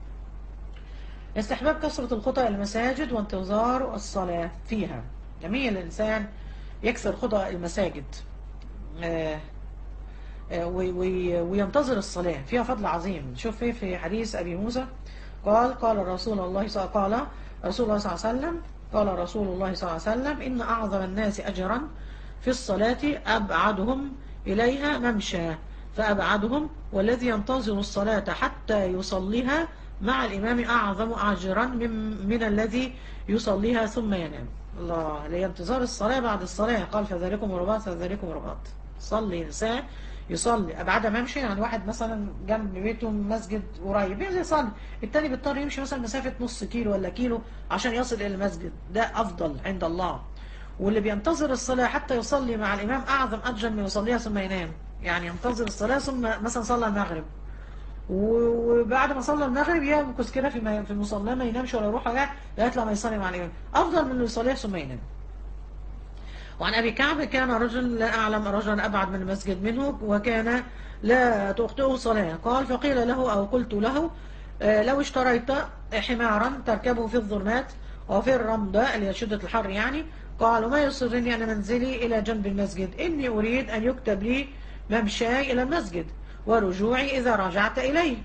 استحباب كثرة الخطى إلى المساجد وانتظار الصلاة فيها جميل الإنسان يكسر خطى المساجد آه، آه، وي- وي- وينتظر الصلاة فيها فضل عظيم شوف في في حديث أبي موسى قال قال رسول الله صلى قال رسول الله صلى الله عليه وسلم قال رسول الله صلى الله عليه وسلم إن أعظم الناس أجرا في الصلاة أبعدهم إليها ممشى فأبعدهم والذي ينتظر الصلاة حتى يصليها مع الإمام أعظم أجرا من, من الذي يصليها ثم ينام الله لانتظار الصلاة بعد الصلاة قال فذلكم رباط فذلكم رباط صلي إنسان يصلي بعد ما يمشي يعني واحد مثلا جنب بيته مسجد قريب ينزل يصلي التاني بيضطر يمشي مثلا مسافة نص كيلو ولا كيلو عشان يصل إلى المسجد ده أفضل عند الله واللي بينتظر الصلاة حتى يصلي مع الإمام أعظم أجر من يصليها ثم ينام يعني ينتظر الصلاة ثم مثلا صلى المغرب وبعد ما صلى المغرب يمكث كده في في المصلى ما ينامش ولا يروح ولا لغايه لما يصلي مع الامام افضل من انه يصليها ثم ينام وعن ابي كعب كان رجل لا اعلم رجلا ابعد من المسجد منه وكان لا تخطئه صلاه قال فقيل له او قلت له لو اشتريت حمارا تركبه في الظلمات وفي الرمضاء اللي شدة الحر يعني قالوا ما يصرني أنا منزلي إلى جنب المسجد إني أريد أن يكتب لي ممشاي إلى المسجد ورجوعي إذا رجعت إليه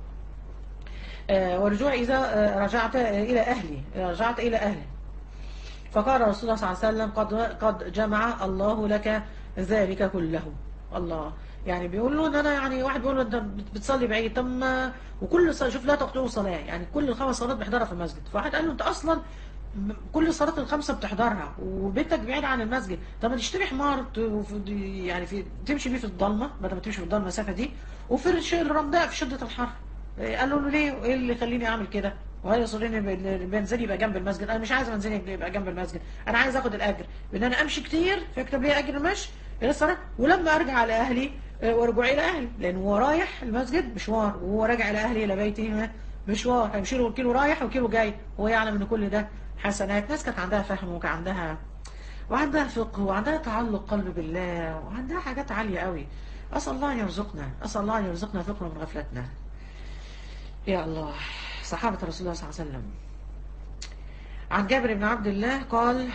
آه ورجوعي إذا آه رجعت إلى أهلي رجعت إلى أهلي فقال رسول الله صلى الله عليه وسلم قد, قد جمع الله لك ذلك كله الله يعني بيقول له ان انا يعني واحد بيقول له انت بتصلي بعيد طب ما وكل صلاة شوف لا تقطعوا صلاه يعني كل الخمس صلوات بيحضرها في المسجد فواحد قال له انت اصلا كل الصلاه الخمسه بتحضرها وبيتك بعيد عن المسجد طب ما تشتري حمار يعني في تمشي بيه في الضلمه بدل ما تمشي في الضلمه المسافه دي وفي الرمضاء في شده الحر قال له ليه ايه اللي يخليني اعمل كده وهي يصرني منزلي يبقى جنب المسجد انا مش عايز منزلي يبقى جنب المسجد انا عايز اخد الاجر بان انا امشي كتير فيكتب لي اجر المشي الى الصلاه ولما ارجع على اهلي وارجع الى اهلي لان هو رايح المسجد مشوار وهو راجع الى اهلي الى بيته مشوار هيمشي له كيلو رايح وكيلو جاي هو يعلم ان كل ده حسنات ناس كانت عندها فهم وكان عندها وعندها فقه وعندها تعلق قلب بالله وعندها حاجات عالية قوي أسأل الله أن يرزقنا أسأل الله أن يرزقنا فقه من غفلتنا يا الله صحابة رسول الله صلى الله عليه وسلم عن جابر بن عبد الله قال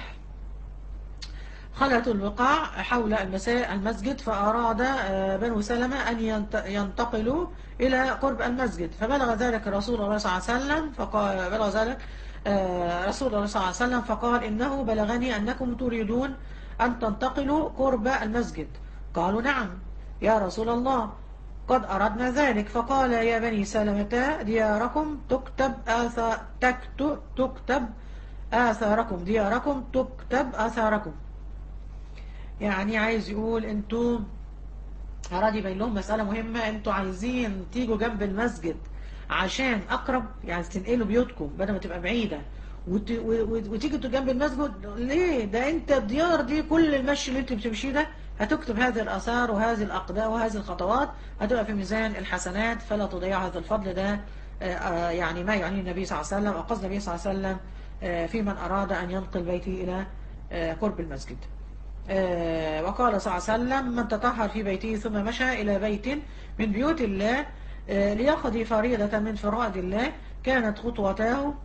خلت البقاع حول المساء المسجد فأراد بنو سلمة أن ينتقلوا إلى قرب المسجد فبلغ ذلك رسول الله صلى الله عليه وسلم فقال بلغ ذلك رسول الله صلى الله عليه وسلم فقال إنه بلغني أنكم تريدون أن تنتقلوا قرب المسجد قالوا نعم يا رسول الله قد أردنا ذلك فقال يا بني سلمة دياركم تكتب آثار تكتب, تكتب آثاركم دياركم تكتب آثاركم يعني عايز يقول انتوا أراد يبين لهم مسألة مهمة انتوا عايزين تيجوا جنب المسجد عشان أقرب يعني تنقلوا بيوتكم بدل ما تبقى بعيدة وت... وتيجي جنب المسجد ليه ده انت الديار دي كل المشي اللي انت بتمشيه ده هتكتب هذه الآثار وهذه الأقداء وهذه الخطوات هتبقى في ميزان الحسنات فلا تضيع هذا الفضل ده يعني ما يعني النبي صلى الله عليه وسلم أو قصد النبي صلى الله عليه وسلم في من أراد أن ينقل بيته إلى قرب المسجد وقال صلى الله عليه وسلم من تطهر في بيته ثم مشى إلى بيت من بيوت الله ليقضي فريضة من فرائض الله كانت خطوتاه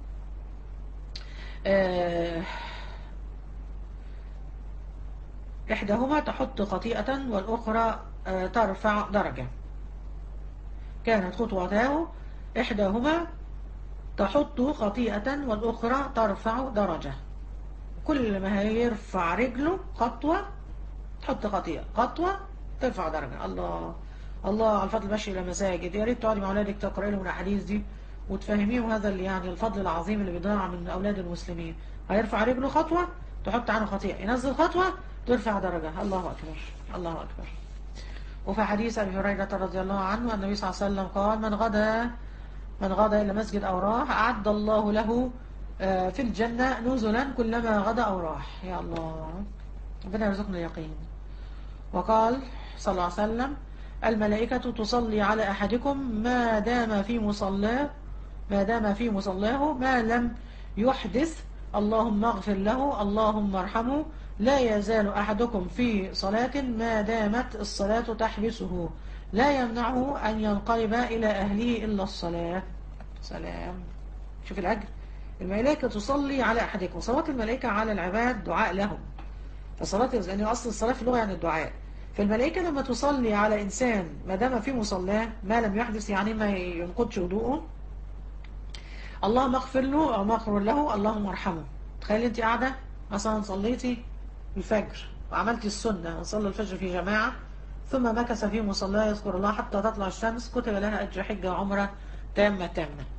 إحداهما تحط خطيئة والأخرى ترفع درجة كانت خطوتاه إحداهما تحط خطيئة والأخرى ترفع درجة كل ما هيرفع رجله خطوة تحط خطيئة خطوة ترفع درجة الله الله على الفضل ماشي إلى مساجد يا ريت تقعدي مع أولادك تقرأي لهم الأحاديث دي وتفهميهم هذا اللي يعني الفضل العظيم اللي بيضيع من أولاد المسلمين هيرفع رجله خطوة تحط عنه خطيئة ينزل خطوة ترفع درجة الله أكبر الله أكبر وفي حديث أبي هريرة رضي الله عنه النبي صلى الله عليه وسلم قال من غدا من غدا إلى مسجد أو راح أعد الله له في الجنة نزلا كلما غدا أو راح يا الله ربنا يرزقنا اليقين وقال صلى الله عليه وسلم الملائكة تصلي على أحدكم ما دام في مصلاه ما دام في مصلاه ما لم يحدث اللهم اغفر له اللهم ارحمه لا يزال أحدكم في صلاة ما دامت الصلاة تحبسه لا يمنعه أن ينقلب إلى أهله إلا الصلاة سلام شوف الأجر الملائكة تصلي على أحدكم صلاة الملائكة على العباد دعاء لهم فصلاة لأن أصل الصلاة في اللغة يعني الدعاء فالملائكة لما تصلي على إنسان ما دام في مصلاه ما لم يحدث يعني ما ينقضش وضوءه اللهم اغفر له أو مغفر له اللهم ارحمه تخيل أنت قاعدة مثلا صليتي الفجر وعملتي السنة صلى الفجر في جماعة ثم مكث في مصلاه يذكر الله حتى تطلع الشمس كتب لها أجر حجة وعمرة تامة تامة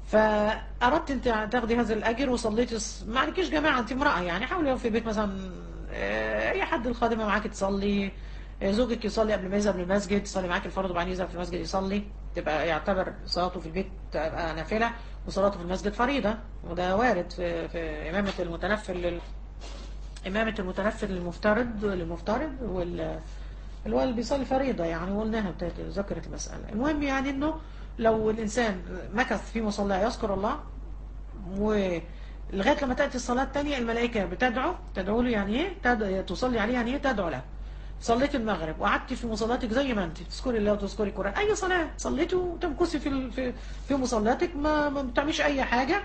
فأردت أنت تاخدي هذا الأجر وصليتي الص- ما عليكيش جماعة أنت امرأة يعني حاولي لو في بيت مثلا آه، أي حد الخادمة معاك تصلي آه، زوجك يصلي قبل ما يذهب للمسجد يصلي معاك الفرض وبعدين يذهب في المسجد يصلي تبقى يعتبر صلاته في البيت تبقى نافلة وصلاته في المسجد فريضة وده وارد في, في إمامة المتنفل لل... إمامة المتنفل للمفترض للمفترض وال اللي هو اللي بيصلي فريضة يعني وقلناها بتاعت- ذكرت المسألة المهم يعني انه لو الانسان مكث في مصلاه يذكر الله ولغاية لما تأتي الصلاة التانية الملائكة بتدعو تدعو له يعني ايه تد... تصلي عليه يعني ايه تدعو له صليت المغرب وقعدت في مصلاتك زي ما انت تذكري الله وتذكري القرآن اي صلاة صليت وتمكثي في ال- في في مصلاتك ما ما بتعملش اي حاجة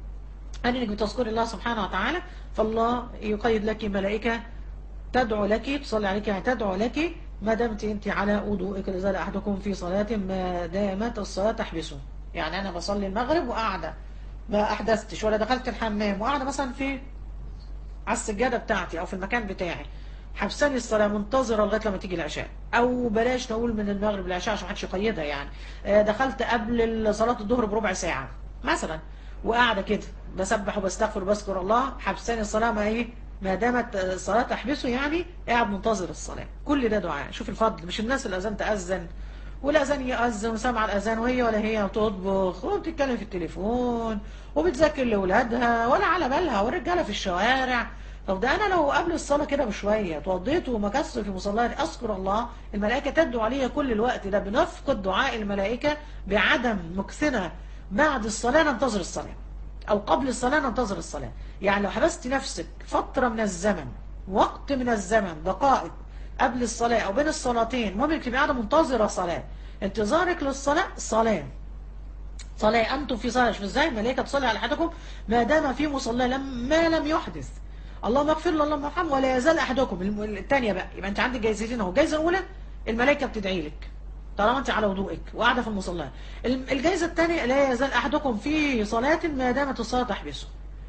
أن انك بتذكري الله سبحانه وتعالى فالله يقيد لك ملائكة تدعو لك تصلي عليك يعني تدعو لك ما دمت انت على وضوءك لذلك احدكم في صلاة ما دامت الصلاة تحبسه يعني انا بصلي المغرب وقاعدة ما احدثتش ولا دخلت الحمام وقاعدة مثلا في على السجادة بتاعتي او في المكان بتاعي حبساني الصلاة منتظرة لغاية لما تيجي العشاء او بلاش نقول من المغرب للعشاء عشان محدش يقيدها يعني آه، دخلت قبل صلاة الظهر بربع ساعة مثلا وقاعدة كده بسبح وبستغفر وبذكر الله حبساني الصلاة ما ايه ما دامت الصلاة تحبسه يعني قاعد منتظر الصلاة كل ده دعاء شوف الفضل مش الناس الأذان تأذن والأذان يأذن وسمع الأذان وهي ولا هي بتطبخ وبتتكلم في التليفون وبتذاكر لأولادها ولا على بالها والرجالة في الشوارع طب ده أنا لو قبل الصلاة كده بشوية اتوضيت ومكثت في مصلاتي أذكر الله الملائكة تدعو عليا كل الوقت ده بنفقد دعاء الملائكة بعدم مكثنا بعد الصلاة ننتظر الصلاة أو قبل الصلاة ننتظر الصلاة يعني لو حبست نفسك فترة من الزمن وقت من الزمن دقائق قبل الصلاة أو بين الصلاتين ممكن تبقى قاعدة منتظرة صلاة انتظارك للصلاة صلاة صلاة أنتم في صلاة شوف ازاي الملائكة تصلي على أحدكم ما دام في مصلى لم ما لم يحدث اللهم اغفر له اللهم ارحمه ولا يزال أحدكم الم- الثانية بقى يبقى أنت عندك جايزتين أهو الجايزة الأولى الملائكة بتدعي لك طالما أنت على وضوءك وقاعدة في المصلى الم- الجايزة الثانية لا يزال أحدكم في صلاة ما دامت الصلاة تحبسه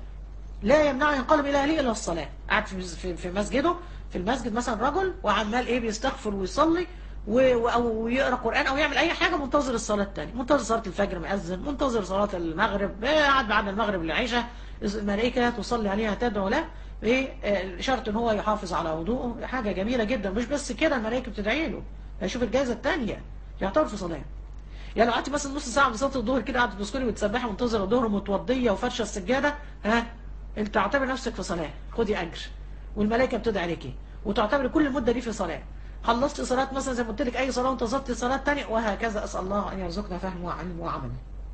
لا يمنعه ينقلب الى اهله الا الصلاه قاعد في في في مسجده في المسجد مثلا رجل وعمال ايه بيستغفر ويصلي و- و- او يقرا قران او يعمل اي حاجه منتظر الصلاه الثانيه منتظر صلاه الفجر مؤذن منتظر صلاه المغرب إيه، قاعد بعد المغرب للعشاء الملائكه تصلي عليها تدعو له ايه آه، شرط ان هو يحافظ على وضوءه حاجه جميله جدا مش بس كده الملائكه بتدعي له هيشوف الجائزه الثانيه يعتبر في صلاه يعني لو قعدت مثلا نص ساعه بصلاه الظهر كده قاعده تذكري وتسبحي منتظره الظهر متوضيه وفرشه السجاده ها انت تعتبر نفسك في صلاه خدي اجر والملائكه بتدعي عليكي وتعتبر كل المده دي في صلاه خلصت صلاه مثلا زي ما قلت لك اي صلاه وانتظرت صلاه ثانيه وهكذا اسال الله ان يرزقنا فهم وعلم وعمل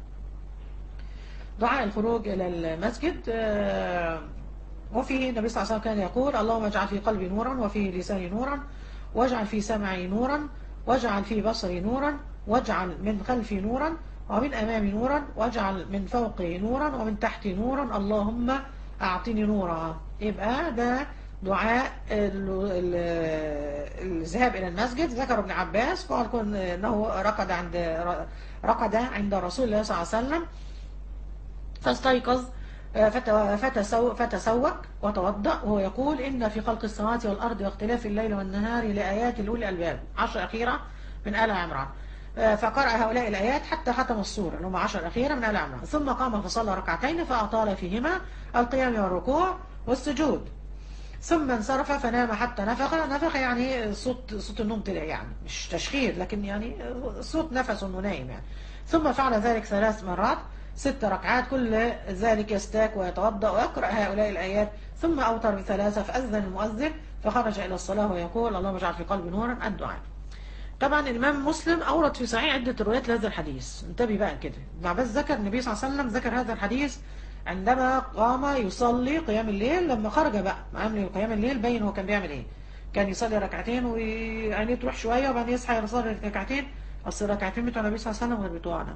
دعاء الخروج الى المسجد آه، وفيه النبي صلى الله عليه وسلم كان يقول اللهم اجعل في قلبي نورا وفي لساني نورا واجعل في سمعي نورا واجعل في بصري نورا واجعل من خلفي نورا ومن أمامي نورا واجعل من فوقي نورا ومن تحتي نورا اللهم أعطني نورا يبقى ده دعاء ال- ال- الذهاب إلى المسجد ذكر ابن عباس قال كن- أنه رقد عند رقد عند رسول الله صلى الله عليه وسلم فاستيقظ آه، فت- فتسو- فتسوق وتوضأ وهو يقول إن في خلق السماوات والأرض واختلاف الليل والنهار لآيات لأولي الألباب عشر أخيرة من آل عمران آه، فقرأ هؤلاء الآيات حتى ختم السورة اللي هم عشر أخيرة من آل عمران ثم قام فصلى ركعتين فأطال فيهما القيام والركوع والسجود ثم انصرف فنام حتى نفخ نفخ يعني صوت صوت النوم طلع يعني مش تشخير لكن يعني صوت نفس انه نايم يعني ثم فعل ذلك ثلاث مرات ست ركعات كل ذلك يستاك ويتوضا ويقرا هؤلاء الايات ثم اوتر بثلاثه فاذن المؤذن فخرج الى الصلاه ويقول اللهم اجعل في قلبي نورا الدعاء طبعا الامام مسلم اورد في صحيح عده روايات لهذا الحديث انتبه بقى كده ابن عباس ذكر النبي صلى الله عليه وسلم ذكر هذا الحديث عندما قام يصلي قيام الليل لما خرج بقى عامل قيام الليل بين هو كان بيعمل ايه كان يصلي ركعتين وعينيه تروح شويه وبعدين يصحى يصلي ركعتين اصل الركعتين بتوع النبي صلى الله عليه وسلم غير بتوعنا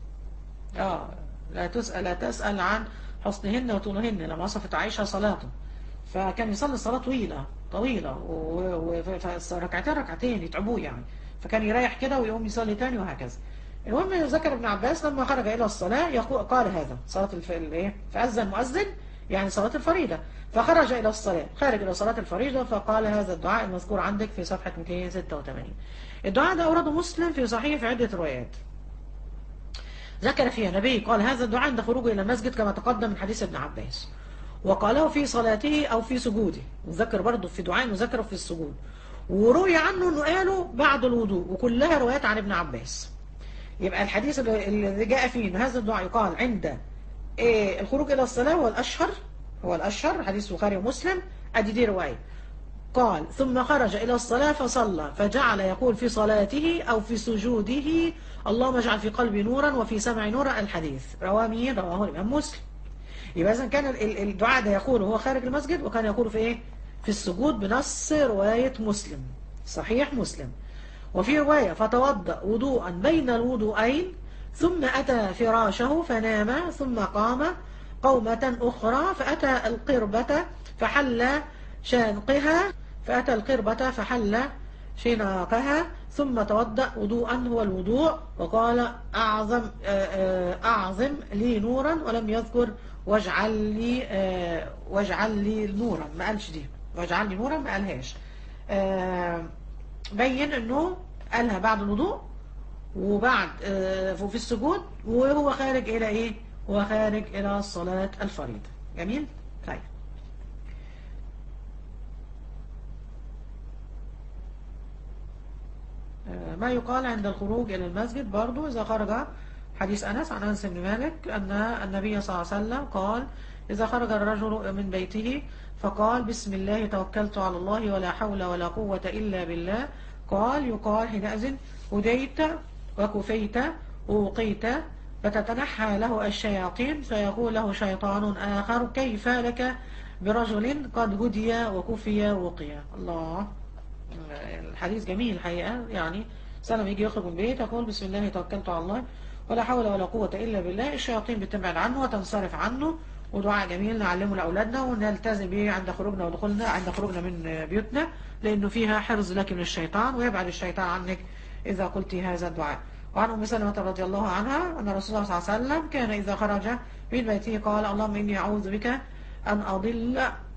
اه لا تسأل لا تسأل عن حسنهن وطولهن لما وصفت عائشة صلاته فكان يصلي صلاة طويلة طويلة وركعتين ركعتين يتعبوه يعني فكان يريح كده ويقوم يصلي تاني وهكذا المهم ذكر ابن عباس لما خرج إلى الصلاة يقول قال هذا صلاة الف... الايه فأذن مؤذن يعني صلاة الفريضة فخرج إلى الصلاة خارج إلى صلاة الفريضة فقال هذا الدعاء المذكور عندك في صفحة 286 الدعاء ده أورده مسلم في صحيح في عدة روايات ذكر فيها نبي قال هذا الدعاء عند خروجه إلى المسجد كما تقدم من حديث ابن عباس وقاله في صلاته أو في سجوده وذكر برضه في دعاء وذكره في السجود وروي عنه أنه قاله بعد الوضوء وكلها روايات عن ابن عباس يبقى الحديث اللي اللي جاء فيه أن هذا الدعاء يقال عند إيه الخروج إلى الصلاة هو الأشهر هو الأشهر حديث البخاري ومسلم أدي دي رواية قال ثم خرج إلى الصلاة فصلى فجعل يقول في صلاته أو في سجوده اللهم اجعل في قلبي نورا وفي سمعي نورا الحديث رواه مين رواه الإمام مسلم يبقى إذا كان ال- ال- الدعاء ده يقول وهو خارج المسجد وكان يقول في إيه في السجود بنص رواية مسلم صحيح مسلم وفي رواية فتوضأ وضوءا بين الوضوءين ثم أتى فراشه فنام ثم قام قومة أخرى فأتى القربة فحل شانقها فأتى القربة فحل شناقها ثم توضأ وضوءا هو الوضوء وقال أعظم آه، آه، أعظم لي نورا ولم يذكر واجعل لي آه، واجعل لي نورا ما قالش دي واجعل لي نورا ما قالهاش آه، بين انه قالها بعد الوضوء وبعد آه، في السجود وهو خارج الى ايه هو خارج الى صلاة الفريضة جميل طيب آه، ما يقال عند الخروج إلى المسجد برضو إذا خرج حديث أنس عن أنس بن مالك أن النبي صلى الله عليه وسلم قال إذا خرج الرجل من بيته فقال بسم الله توكلت على الله ولا حول ولا قوة إلا بالله قال يقال حينئذ هديت وكفيت ووقيت فتتنحى له الشياطين فيقول له شيطان آخر كيف لك برجل قد هدي وكفي ووقي الله الحديث جميل الحقيقة يعني سلم يجي يخرج من البيت يقول بسم الله توكلت على الله ولا حول ولا قوة إلا بالله الشياطين بتبعد عنه وتنصرف عنه ودعاء جميل نعلمه لأولادنا ونلتزم به عند خروجنا ودخولنا عند خروجنا من بيوتنا لأنه فيها حرز لك من الشيطان ويبعد الشيطان عنك إذا قلت هذا الدعاء وعن أم سلمة رضي الله عنها أن رسول الله صلى الله عليه وسلم كان إذا خرج من بيته قال اللهم إني أعوذ بك أن أضل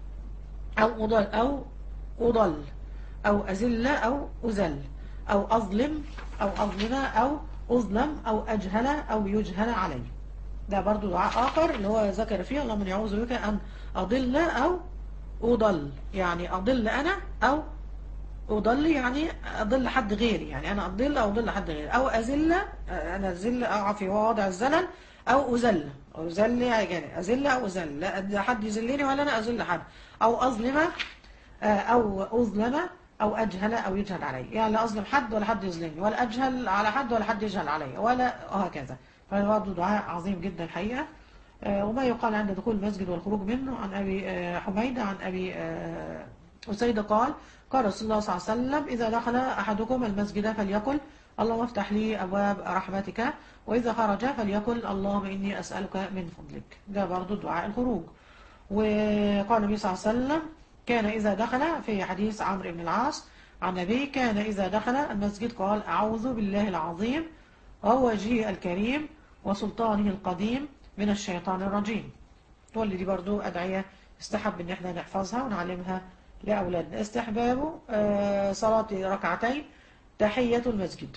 أو أضل أو أضل أو أزل أو أزل أو أظلم أو أظلم أو أظلم أو أجهل أو يجهل علي ده برضو دعاء آخر اللي هو ذكر فيه اللهم إني أعوذ بك أن أضل أو أضل يعني أضل أنا أو أضل يعني أضل حد غيري يعني أنا أضل أو أضل حد غيري أو أزل أنا أزل أقع في وضع الزلل أو أزل أو أزل يعني أزل أو أزل لا حد يزلني ولا أنا أزل حد أو أظلم أو أظلم أو أجهل أو يجهل علي يعني لا أظلم حد ولا حد يظلمني ولا أجهل على حد ولا حد يجهل علي ولا وهكذا فبرضه دعاء عظيم جدا الحقيقة آه، وما يقال عند دخول المسجد والخروج منه عن أبي آه، حميدة عن أبي آه، أسيد قال قال رسول الله صلى الله عليه وسلم إذا دخل أحدكم المسجد فليقل اللهم افتح لي أبواب رحمتك وإذا خرج فليقل اللهم إني أسألك من فضلك ده برضو دعاء الخروج وقال النبي صلى الله عليه وسلم كان إذا دخل في حديث عمرو بن العاص عن النبي كان إذا دخل المسجد قال أعوذ بالله العظيم ووجهه الكريم وسلطانه القديم من الشيطان الرجيم واللي دي برضو أدعية استحب ان احنا نحفظها ونعلمها لأولادنا استحباب آه، صلاة ركعتين تحية المسجد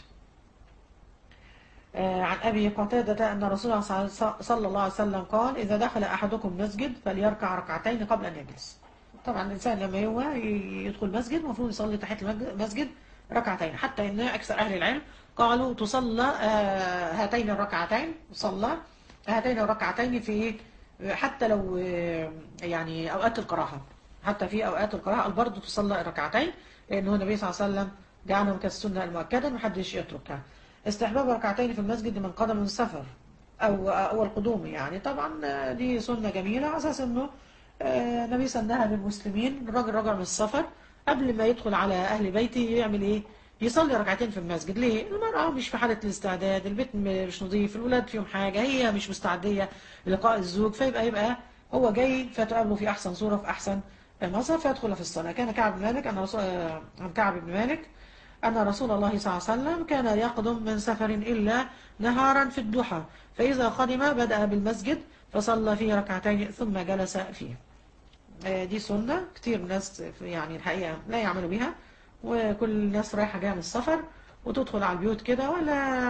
آه، عن أبي قتادة أن رسول الله صلى- صلى الله عليه وسلم قال إذا دخل أحدكم مسجد فليركع ركعتين قبل أن يجلس طبعا الإنسان لما هو ي- يدخل مسجد المفروض يصلي تحية المسجد ركعتين حتى إن أكثر أهل العلم قالوا تصلى آه، هاتين الركعتين صلى هاتين الركعتين في حتى لو آه، يعني أوقات القراءة حتى في أوقات القراءة برضه تصلى ركعتين لأنه النبي صلى الله عليه وسلم جعلهم كالسنة المؤكدة محدش يتركها استحباب ركعتين في المسجد من قدم من سفر أو أو القدوم يعني طبعا آه، دي سنة جميلة على أساس إنه آه، النبي سنها للمسلمين الراجل راجع من السفر قبل ما يدخل على أهل بيته يعمل إيه؟ يصلي ركعتين في المسجد ليه؟ المرأة مش في حالة الاستعداد البيت م- مش نظيف الولاد فيهم حاجة هي مش مستعدية للقاء الزوج فيبقى يبقى هو جاي فتقابله في أحسن صورة في أحسن مظهر فيدخل في الصلاة كان كعب بن مالك أن رسول آه، عن كعب بن مالك أن رسول الله صلى الله عليه وسلم كان يقدم من سفر إلا نهارا في الضحى فإذا قدم بدأ بالمسجد فصلى فيه ركعتين ثم جلس فيه آه، دي سنة كتير من الناس يعني الحقيقة لا يعملوا بها وكل الناس رايحة جاية من السفر وتدخل على البيوت كده ولا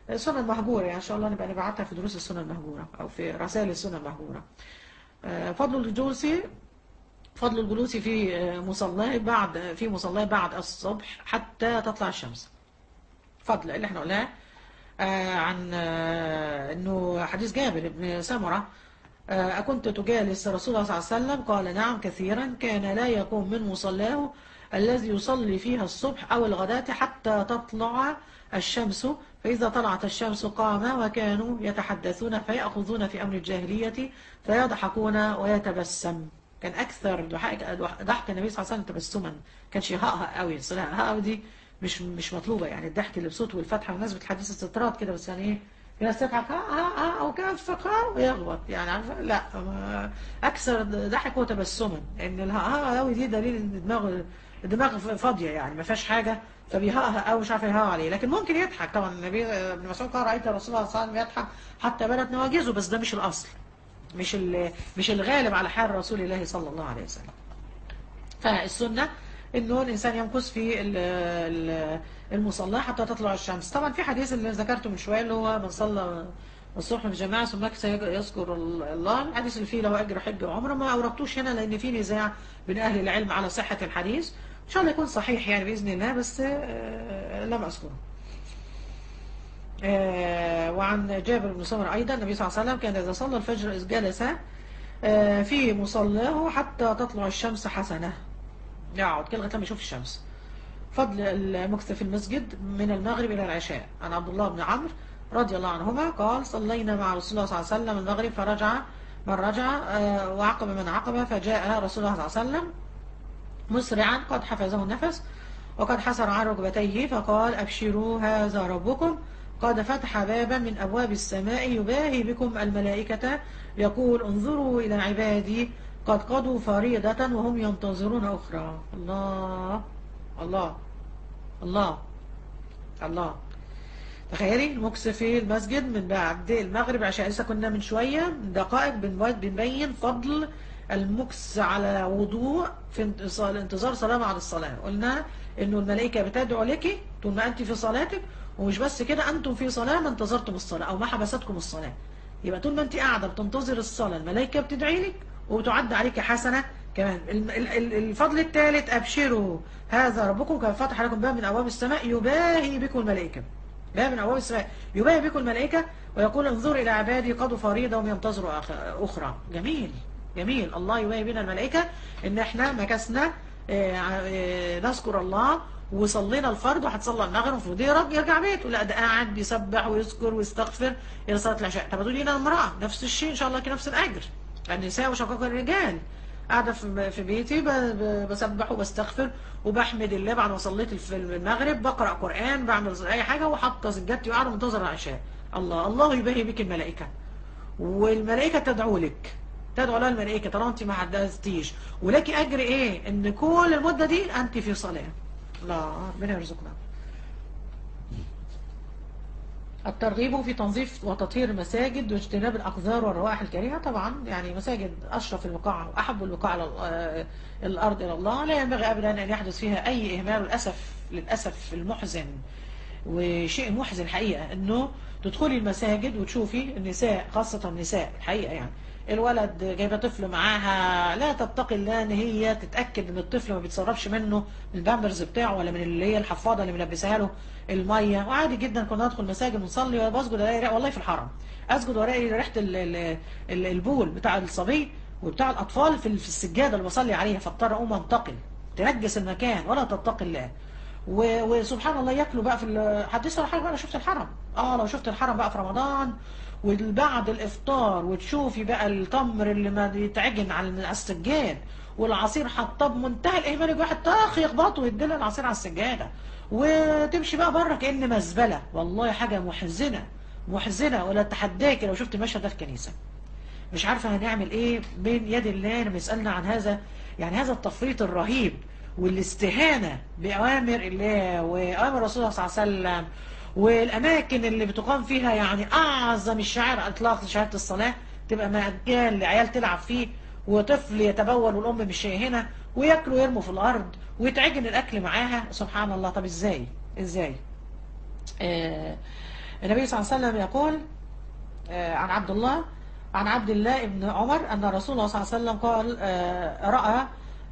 السنة المهجورة يعني إن شاء الله نبقى نبعتها في دروس السنة المهجورة أو في رسائل السنة المهجورة آه، فضل الجلوس فضل الجلوس في آه، مصلاه بعد في مصلاه بعد الصبح حتى تطلع الشمس فضل اللي احنا قلناه آه، عن آه، انه حديث جابر بن سمرة آه، أكنت تجالس رسول الله صلى الله عليه وسلم قال نعم كثيرا كان لا يقوم من مصلاه الذي يصلي فيها الصبح أو الغداة حتى تطلع الشمس فإذا طلعت الشمس قام وكانوا يتحدثون فيأخذون في أمر الجاهلية فيضحكون ويتبسم كان أكثر ضحك ضحك النبي صلى الله عليه وسلم تبسما كانش يهقها قوي الصراحة هقها دي مش مش مطلوبة يعني الضحك اللي بصوت والفتحة والناس بتحدث استطراد كده بس يعني ايه في ناس تضحك ها ها ها او كفك ها ويغلط يعني عارفة لا ما- اكثر ضحك هو تبسما ان الها ها قوي دي دليل ان دماغه الدماغ فاضية يعني ما فيهاش حاجة فبيهقها قوي مش عارف يهقها عليه لكن ممكن يضحك طبعا النبي ابن مسعود قال رأيت الرسول صلى الله عليه وسلم يضحك حتى بدت نواجذه بس ده مش الأصل مش ال- مش الغالب على حال رسول الله صلى الله عليه وسلم فالسنة انه الانسان يمكث في ال- ال- المصلى حتى تطلع الشمس طبعا في حديث اللي ذكرته من شويه اللي هو من صلى الصبح في جماعه ثم مكث يذكر الله الحديث اللي فيه له اجر حج وعمره ما اوردتوش هنا لان في نزاع بين اهل العلم على صحه الحديث ان شاء الله يكون صحيح يعني باذن الله بس آه، لم اذكره آه، وعن جابر بن سمر أيضا النبي صلى الله عليه وسلم كان إذا صلى الفجر إذ جلس آه، في مصلاه حتى تطلع الشمس حسنة يقعد كده لغاية لما يشوف الشمس فضل المكث في المسجد من المغرب إلى العشاء عن عبد الله بن عمرو رضي الله عنهما قال صلينا مع رسول الله صلى الله عليه وسلم المغرب فرجع من رجع آه، وعقب من عقب فجاء رسول الله صلى الله عليه وسلم مسرعا قد حفظه النفس وقد حسر عن ركبتيه فقال أبشروا هذا ربكم قد فتح بابا من أبواب السماء يباهي بكم الملائكة يقول انظروا إلى عبادي قد قضوا فريضة وهم ينتظرون أخرى الله الله الله الله تخيلي المكس في المسجد من بعد المغرب عشان لسه كنا من شوية من دقائق بنبين بنبين فضل المكس على وضوء في انتصار انتظار صلاة بعد الصلاة قلنا انه الملائكة بتدعو لك طول ما انت في صلاتك ومش بس كده انتم في صلاة ما انتظرتم الصلاة او ما حبستكم الصلاة يبقى طول ما انت قاعدة بتنتظر الصلاة الملائكة بتدعي لك وبتعد عليك حسنة كمان ال- ال- ال- الفضل الثالث ابشروا هذا ربكم كان فتح لكم باب من ابواب السماء يباهي بكم الملائكة باب من ابواب السماء يباهي بكم الملائكة ويقول انظر الى عبادي قضوا فريضة وهم ينتظروا آخ- اخرى جميل جميل الله يباهي بنا الملائكة ان احنا مكسنا آه، آه، نذكر الله وصلينا الفرض وهتصلى المغرب في رب يرجع بيته لا ده قاعد بيسبح ويذكر ويستغفر الى صلاه العشاء طب تقولي انا امراه نفس الشيء ان شاء الله كده نفس الاجر النساء وشقاق الرجال قاعده في في بيتي ب- ب- بسبح وبستغفر وبحمد الله بعد ما صليت الف- المغرب بقرا قران بعمل اي حاجه وحاطه سجادتي وقاعده منتظر العشاء الله الله يباهي بك الملائكه والملائكه تدعو لك تدعو لها الملائكه طالما انت ما حدثتيش ولك اجر ايه ان كل المده دي انت في صلاه الله ربنا يرزقنا الترغيب في تنظيف وتطهير المساجد واجتناب الأقذار والروائح الكريهة طبعا يعني مساجد أشرف البقاع وأحب البقاع على ال- آه، الأرض إلى الله لا ينبغي أبدا أن يحدث فيها أي إهمال للأسف للأسف المحزن وشيء محزن حقيقة أنه تدخلي المساجد وتشوفي النساء خاصة النساء الحقيقة يعني الولد جايبه طفل معاها لا تتقي الله ان هي تتاكد ان الطفل ما بيتصرفش منه من البامبرز بتاعه ولا من اللي هي الحفاضه اللي ملبسها له الميه وعادي جدا كنا ندخل مساجد ونصلي وبسجد الاقي ريحة- والله في الحرم اسجد والاقي ريحه ال- ال- ال- البول بتاع الصبي وبتاع الاطفال في في السجاده اللي بصلي عليها فاضطر اقوم انتقل تنجس المكان ولا تتقي الله و- وسبحان الله ياكلوا بقى في ال- حدثوا على حاجه بقى انا شفت الحرم اه لو شفت الحرم بقى في رمضان وبعد الافطار وتشوفي بقى التمر اللي ما يتعجن على على السجاد والعصير حطاه بمنتهى الاهمال يجي واحد طاخ يخبطه ويديله العصير على السجاده وتمشي بقى بره كأن مزبله والله حاجه محزنه محزنه ولا تحداك لو شفت المشهد ده في كنيسه مش عارفة هنعمل ايه بين يد الله لما يسألنا عن هذا يعني هذا التفريط الرهيب والاستهانة بأوامر الله وأوامر رسول الله صلى الله عليه وسلم والأماكن اللي بتقام فيها يعني أعظم الشعائر إطلاق شهادة الصلاة تبقى مجال لعيال تلعب فيه وطفل يتبول والأم مش هنا وياكلوا ويرموا في الأرض ويتعجن الأكل معاها سبحان الله طب إزاي إزاي آه النبي صلى الله عليه وسلم يقول آه، عن عبد الله عن عبد الله بن عمر أن رسول الله صلى الله عليه وسلم قال آه، رأى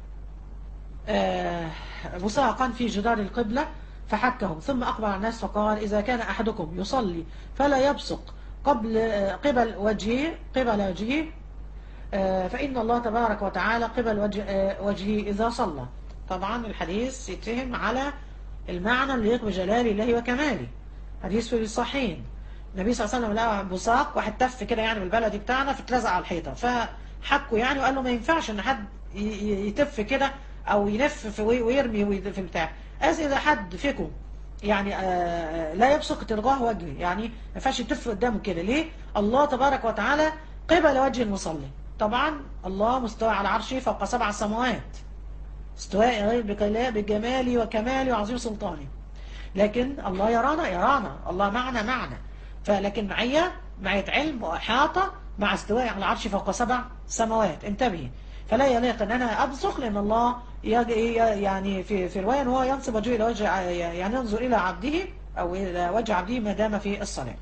آه، بصاقا في جدار القبلة فحكهم ثم أقبل على الناس فقال إذا كان أحدكم يصلي فلا يبصق قبل آه، قبل وجهه قبل وجهه آه، فإن الله تبارك وتعالى قبل وجه آه، وجهه إذا صلى طبعا الحديث يتهم على المعنى اللي يليق بجلال الله وكماله حديث في الصحيحين النبي صلى الله عليه وسلم لقى بصاق واحد تف كده يعني بالبلدي بتاعنا فاتلزق على الحيطه فحكوا يعني وقال له ما ينفعش ان حد ي- ي- يتف كده او يلف في وي- ويرمي وي- في البتاع از اذا حد فيكم يعني آه، لا يبصق تلقاه وجهه يعني ما ينفعش يتف قدامه كده ليه الله تبارك وتعالى قبل وجه المصلي طبعا الله مستوى على عرشه فوق سبع سماوات استواء غير بكلا- بجمالي وكمالي وعظيم سلطاني لكن الله يرانا يرانا الله معنا معنا فلكن معية معية علم وإحاطة مع استواء على العرش فوق سبع سماوات انتبهي فلا يليق ان انا ابصق لان الله يج- ي- يعني في في روايه ان هو ينصب وجهه الى وجه ع- يعني ينظر الى عبده او الى وجه عبده ما دام في الصلاه.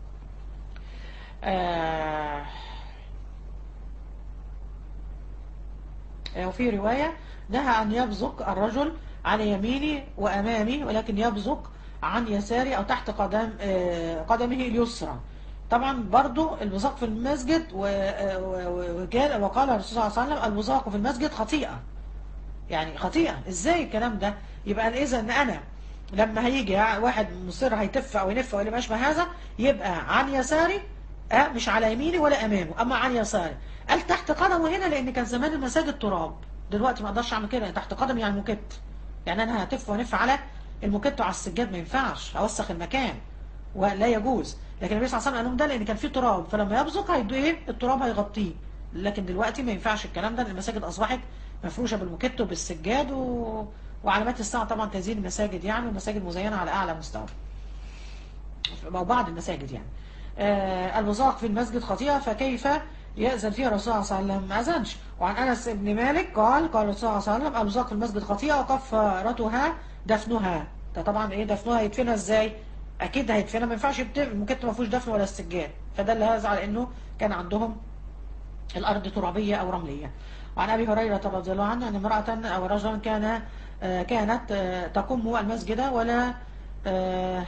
آه وفي رواية نهى أن يبزق الرجل عن يمينه وأمامه ولكن يبزق عن يساره أو تحت قدم آه، قدمه اليسرى طبعا برضو البزاق في المسجد و- و- وكان- وقال الرسول صلى الله عليه وسلم البزاق في المسجد خطيئة يعني خطيئة ازاي الكلام ده يبقى اذا ان انا لما هيجي واحد مصر هيتف او ينف او اللي ما اشبه هذا يبقى عن يساري أه مش على يميني ولا امامه اما عن يساري قال تحت قدمه هنا لان كان زمان المساجد تراب دلوقتي ما اقدرش اعمل كده يعني تحت قدمي يعني الموكت يعني انا هتف وانف على الموكت وعلى السجاد ما ينفعش اوسخ المكان ولا يجوز لكن النبي صلى الله عليه وسلم قال لهم ده لان كان فيه تراب فلما يبزق هيدوا ايه التراب هيغطيه لكن دلوقتي ما ينفعش الكلام ده لان المساجد اصبحت مفروشه بالموكيت وبالسجاد و... وعلامات الساعه طبعا تزيين المساجد يعني والمساجد مزينه على اعلى مستوى او بعض المساجد يعني آه البزاق في المسجد خطيئه فكيف يأذن فيها الرسول صلى الله عليه وسلم ما أذنش وعن أنس بن مالك قال قال الرسول صلى الله عليه وسلم البزاق في المسجد خطيئة وكفارتها دفنها ده طبعا ايه دفنها يدفنها ازاي اكيد هيدفنها ما ينفعش يبت- ممكن ما فيهوش دفن ولا استجاد فدل هذا على انه كان عندهم الأرض ترابية أو رملية وعن أبي هريرة رضي الله عنه أن امرأة أو رجلا كان آه، كانت آه، تقم المسجد ولا آه،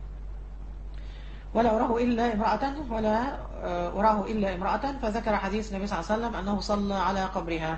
ولا أراه إلا امرأة ولا آه، أراه إلا امرأة فذكر حديث النبي صلى الله عليه وسلم أنه صلى على قبرها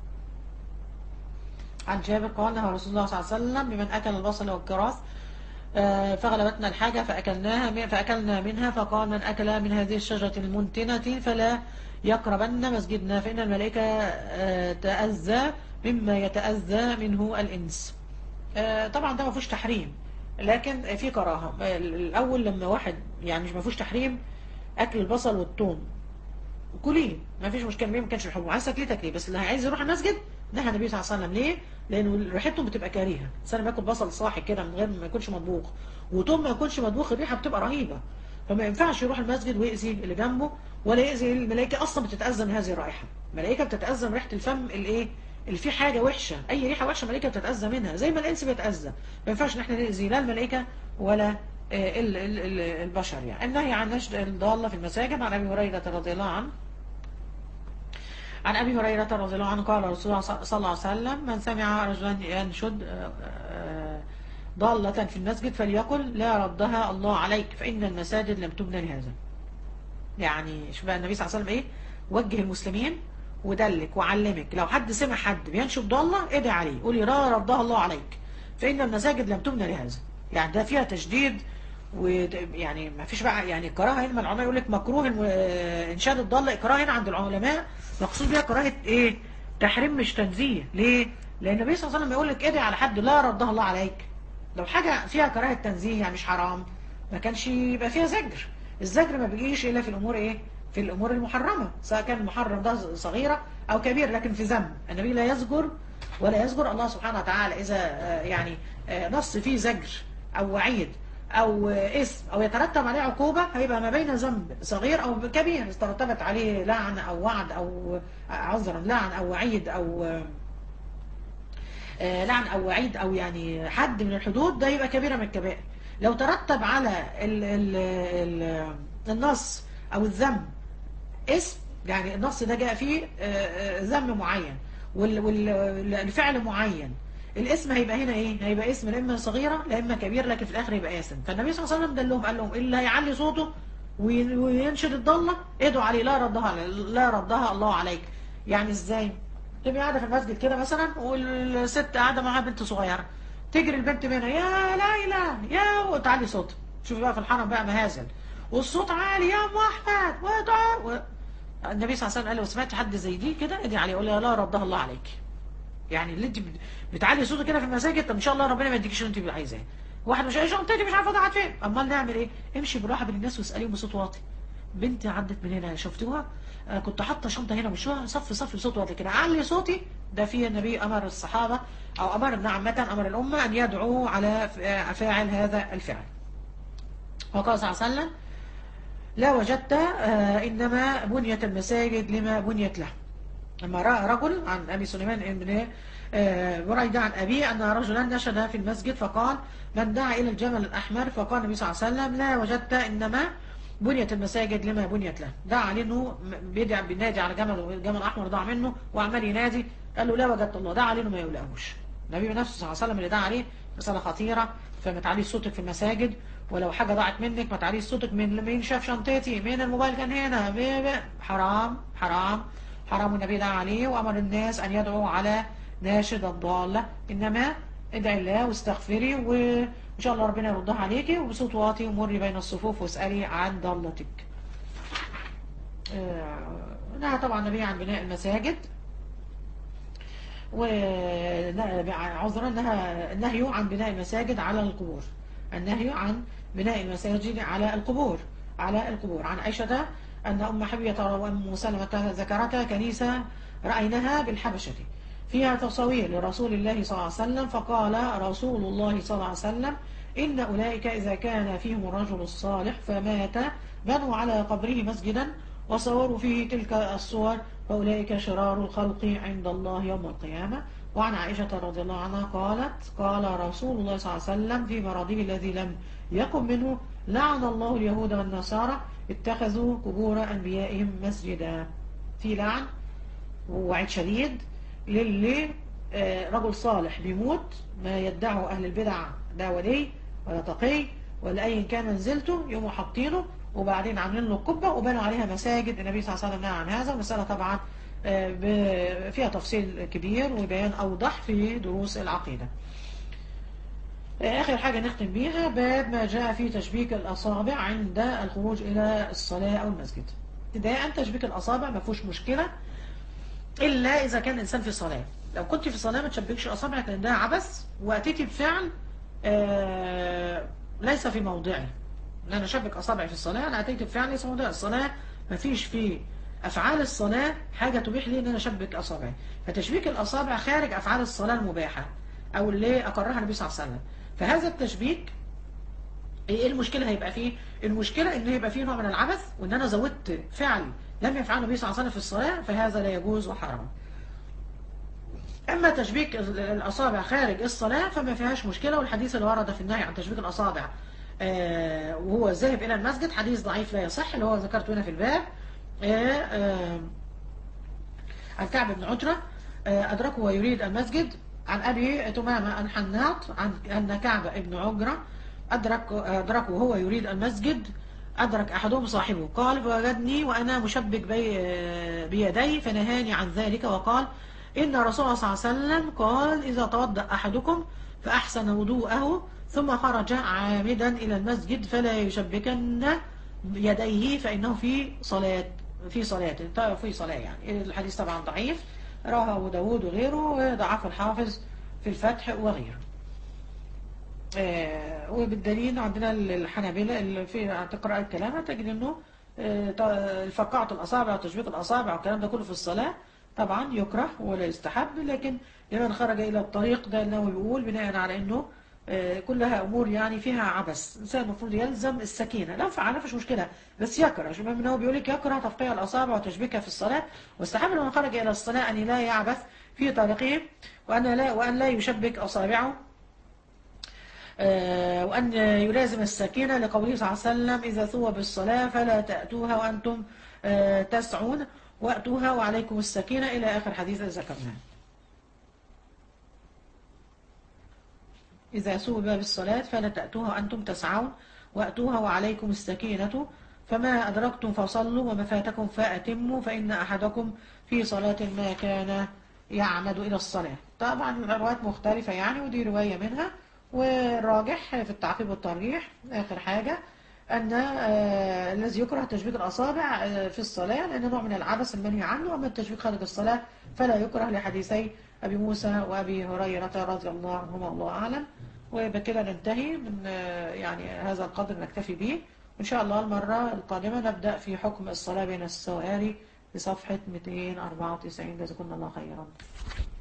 عن جابر قال نهى رسول الله صلى الله عليه وسلم بمن أكل البصل والكراث آه، فغلبتنا الحاجة فأكلناها فأكلنا منها فقال من أكل من هذه الشجرة المنتنة فلا يقربن مسجدنا فإن الملائكة آه، تأذى مما يتأذى منه الإنس آه، طبعا ده ما فيهوش تحريم لكن في كراهة آه، الأول لما واحد يعني مش ما فيهوش تحريم أكل البصل والثوم كليه ما فيش مشكله ليه ما كانش الحكم عايز تاكليه تاكليه بس اللي عايز يروح المسجد نهى النبي صلى الله عليه وسلم ليه؟ لانه ريحتهم بتبقى كريهه الانسان لما ياكل بصل صاحي كده من غير ما يكونش مطبوخ وتوم ما يكونش مطبوخ الريحه بتبقى رهيبه فما ينفعش يروح المسجد ويأذي اللي جنبه ولا يأذي الملائكه اصلا بتتأذى من هذه الرائحه الملائكه بتتأذى من ريحه الفم الايه اللي فيه حاجه وحشه اي ريحه وحشه الملائكه بتتأذى منها زي ما الانس بيتأذى ما ينفعش ان احنا نأذي لا الملائكه ولا آه، ال- ال- ال- البشر يعني النهي عن نشد الضاله في المساجد عن ابي هريره رضي الله عنه عن أبي هريرة رضي الله عنه قال رسول الله صلى الله عليه وسلم من سمع رجلا ينشد آه، آه، ضالة في المسجد فليقل لا ردها الله عليك فإن المساجد لم تبنى لهذا يعني شوف بقى النبي صلى الله عليه وسلم ايه وجه المسلمين ودلك وعلمك لو حد سمع حد بينشد ضالة ادعي عليه قولي لا ردها الله عليك فإن المساجد لم تبنى لهذا يعني ده فيها تشديد ويعني ما فيش بقى يعني الكراهه هنا ما العلماء يقول لك مكروه الم- آه، انشاد الضاله اكراه هنا عند العلماء مقصود بيها كراهه ايه تحريم مش تنزيه ليه لان النبي صلى الله عليه وسلم يقول لك ادعي على حد لا ردها الله عليك لو حاجه فيها كراهه تنزيه يعني مش حرام ما كانش يبقى فيها زجر الزجر ما بيجيش الا في الامور ايه في الامور المحرمه سواء كان المحرم ده صغيره او كبير لكن في ذنب النبي لا يزجر ولا يزجر الله سبحانه وتعالى اذا آه، يعني آه، نص فيه زجر او وعيد او آه، اسم او يترتب عليه عقوبه هيبقى ما بين ذنب صغير او كبير ترتبت عليه لعن او وعد او آه، عذرا لعن او وعيد او آه، آه، لعن او وعيد او يعني حد من الحدود ده يبقى كبيره من الكبائر لو ترتب على ال ال ال النص او الذم اسم يعني النص ده جاء فيه آه، آه، ذم معين وال- وال- والفعل معين الاسم هيبقى هنا ايه هيبقى اسم لا اما صغيره لا اما كبير لكن في الاخر يبقى اسم فالنبي صلى الله عليه وسلم دلهم قال لهم اللي هيعلي صوته وي- وينشد الضله ادعوا عليه لا ردها عليه لا ردها الله عليك يعني ازاي تبقى قاعده في المسجد كده مثلا والست قاعده معاها بنت صغيره تجري البنت منها يا ليلى يا وتعلي صوتها شوفي بقى في الحرم بقى مهازل والصوت عالي يا ام احمد وادعوا و... النبي صلى الله عليه وسلم قال لو سمعت حد زي دي كده ادعي عليه قول لها لا ردها الله عليك يعني اللي انت بت- بتعلي صوتك كده في المساجد طب ان شاء الله ربنا ما يديكيش اللي انت عايزاه واحد مش عايش شنطتي مش عارفه ضاعت فين امال نعمل ايه امشي بالراحه بين الناس واساليهم بصوت واطي بنتي عدت من هنا شفتوها آه كنت حاطه شنطه هنا مش صف صف بصوت واطي كده علي صوتي ده فيه النبي امر الصحابه او امر عامه امر الامه ان يدعوا على ف- فاعل هذا الفعل وقال صلى الله عليه وسلم لا وجدت آه، إنما بنيت المساجد لما بنيت له لما رأى رجل عن أبي سليمان بن آه، بريدة عن أبيه أن رجلا نشد في المسجد فقال من دعا إلى الجمل الأحمر فقال النبي صلى الله عليه وسلم لا وجدت إنما بنيت المساجد لما بنيت له دعا عليه انه بيدعي بينادي على جمل والجمل الاحمر ضاع منه وعمال ينادي قال له لا وجدت الله دعا عليه انه ما يلاقوش النبي نفسه صلى الله عليه وسلم اللي دعا عليه مسألة خطيرة فما تعليش صوتك في المساجد ولو حاجة ضاعت منك ما تعليش صوتك من مين شاف شنطتي مين الموبايل كان هنا مين مين- حرام حرام حرام النبي دعا عليه وأمر الناس أن يدعوا على ناشد الضالة إنما ادعي الله واستغفري وإن شاء الله ربنا يردها عليكي وبصوت واطي ومري بين الصفوف واسألي عن ضالتك آه، نهى طبعا النبي عن بناء المساجد وعذرا نهى النهي عن بناء المساجد على القبور النهي عن بناء المساجد على القبور على القبور عن عائشة أن أم حبيبة وأم سلمة ذكرتا كنيسة رأيناها بالحبشة فيها تصاوير لرسول الله صلى الله عليه وسلم فقال رسول الله صلى الله عليه وسلم إن أولئك إذا كان فيهم الرجل الصالح فمات بنوا على قبره مسجدا وصوروا فيه تلك الصور فأولئك شرار الخلق عند الله يوم القيامة وعن عائشة رضي الله عنها قالت قال رسول الله صلى الله عليه وسلم في مرضه الذي لم يقم منه لعن الله اليهود والنصارى اتخذوا قبور أنبيائهم مسجدا في لعن ووعيد شديد للي آه، رجل صالح بيموت ما يدعه أهل البدع ده ولي ولا تقي ولا أي كان منزلته يقوموا حاطينه وبعدين عاملين له قبة وبنوا عليها مساجد النبي صلى الله عليه وسلم نهى عن هذا المسألة طبعا آه، ب- فيها تفصيل كبير وبيان أوضح في دروس العقيدة آه، آخر حاجة نختم بيها باب ما جاء في تشبيك الأصابع عند الخروج إلى الصلاة أو المسجد ابتداء تشبيك الأصابع ما فيهوش مشكلة إلا إذا كان الإنسان في صلاة لو كنت في صلاة ما تشبكش أصابعك لأن ده عبث وأتيتي بفعل آه ليس في موضعه إن أنا أشبك أصابعي في الصلاة أنا أتيت بفعل ليس في موضع الصلاة ما فيش في أفعال الصلاة حاجة تبيح لي إن أنا أشبك أصابعي فتشبيك الأصابع خارج أفعال الصلاة المباحة أو اللي أقرها النبي صلى الله عليه وسلم فهذا التشبيك ايه المشكلة هيبقى فيه المشكلة ان هيبقى فيه نوع من العبث وان انا زودت فعل لم يفعله النبي صلى الله عليه وسلم في الصلاة فهذا لا يجوز وحرام اما تشبيك الاصابع خارج الصلاة فما فيهاش مشكلة والحديث اللي ورد في النهي عن تشبيك الاصابع آه وهو ذاهب الى المسجد حديث ضعيف لا يصح اللي هو ذكرته هنا في الباب آه آه عن كعب بن عترة آه أدركه ويريد المسجد عن أبي تمامة الحناط عن أن كعب بن عجرة أدرك أدركه وهو يريد المسجد أدرك أحدهم صاحبه قال فوجدني وأنا مشبك بي بيدي فنهاني عن ذلك وقال إن رسول الله صلى الله عليه وسلم قال إذا توضأ أحدكم فأحسن وضوءه ثم خرج عامدا إلى المسجد فلا يشبكن يديه فإنه في صلاة في صلاة في صلاة يعني الحديث طبعا ضعيف رواه أبو داود وغيره وضعف الحافظ في الفتح وغيره آه، وبالدليل عندنا الحنابلة اللي في تقرأ الكلام تجد انه آه، ط- فقاعة الأصابع وتشبيك الأصابع والكلام ده كله في الصلاة طبعا يكره ولا يستحب لكن لمن خرج إلى الطريق ده انه يقول بناء على انه آه، كلها أمور يعني فيها عبث الإنسان المفروض يلزم السكينة لو فعل مفيش مشكلة بس يكره عشان من هو بيقول لك يكره تفقيع الأصابع وتشبيكها في الصلاة واستحب لمن خرج إلى الصلاة أن لا يعبث في طريقه وأن لا وأن لا يشبك أصابعه آه، وأن يلازم السكينة لقوله صلى الله عليه وسلم إذا ثوب بالصلاة فلا تأتوها وأنتم آه، تسعون وأتوها وعليكم السكينة إلى آخر حديث ذكرناه إذا ثوب بالصلاة فلا تأتوها وأنتم تسعون وأتوها وعليكم السكينة فما أدركتم فصلوا وما فاتكم فأتموا فإن أحدكم في صلاة ما كان يعمد إلى الصلاة طبعا الروايات مختلفة يعني ودي رواية منها والراجح في التعقيب والترجيح آخر حاجة أن آه، الذي يكره تشبيك الأصابع آه، في الصلاة لأنه نوع من العبث المنهي عنه وأما التشبيك خارج الصلاة فلا يكره لحديثي أبي موسى وأبي هريرة رضي الله عنهما الله أعلم وبكده ننتهي من آه، يعني هذا القدر نكتفي به وإن شاء الله المرة القادمة نبدأ في حكم الصلاة بين السواري في صفحة 294 جزاكم الله خيرا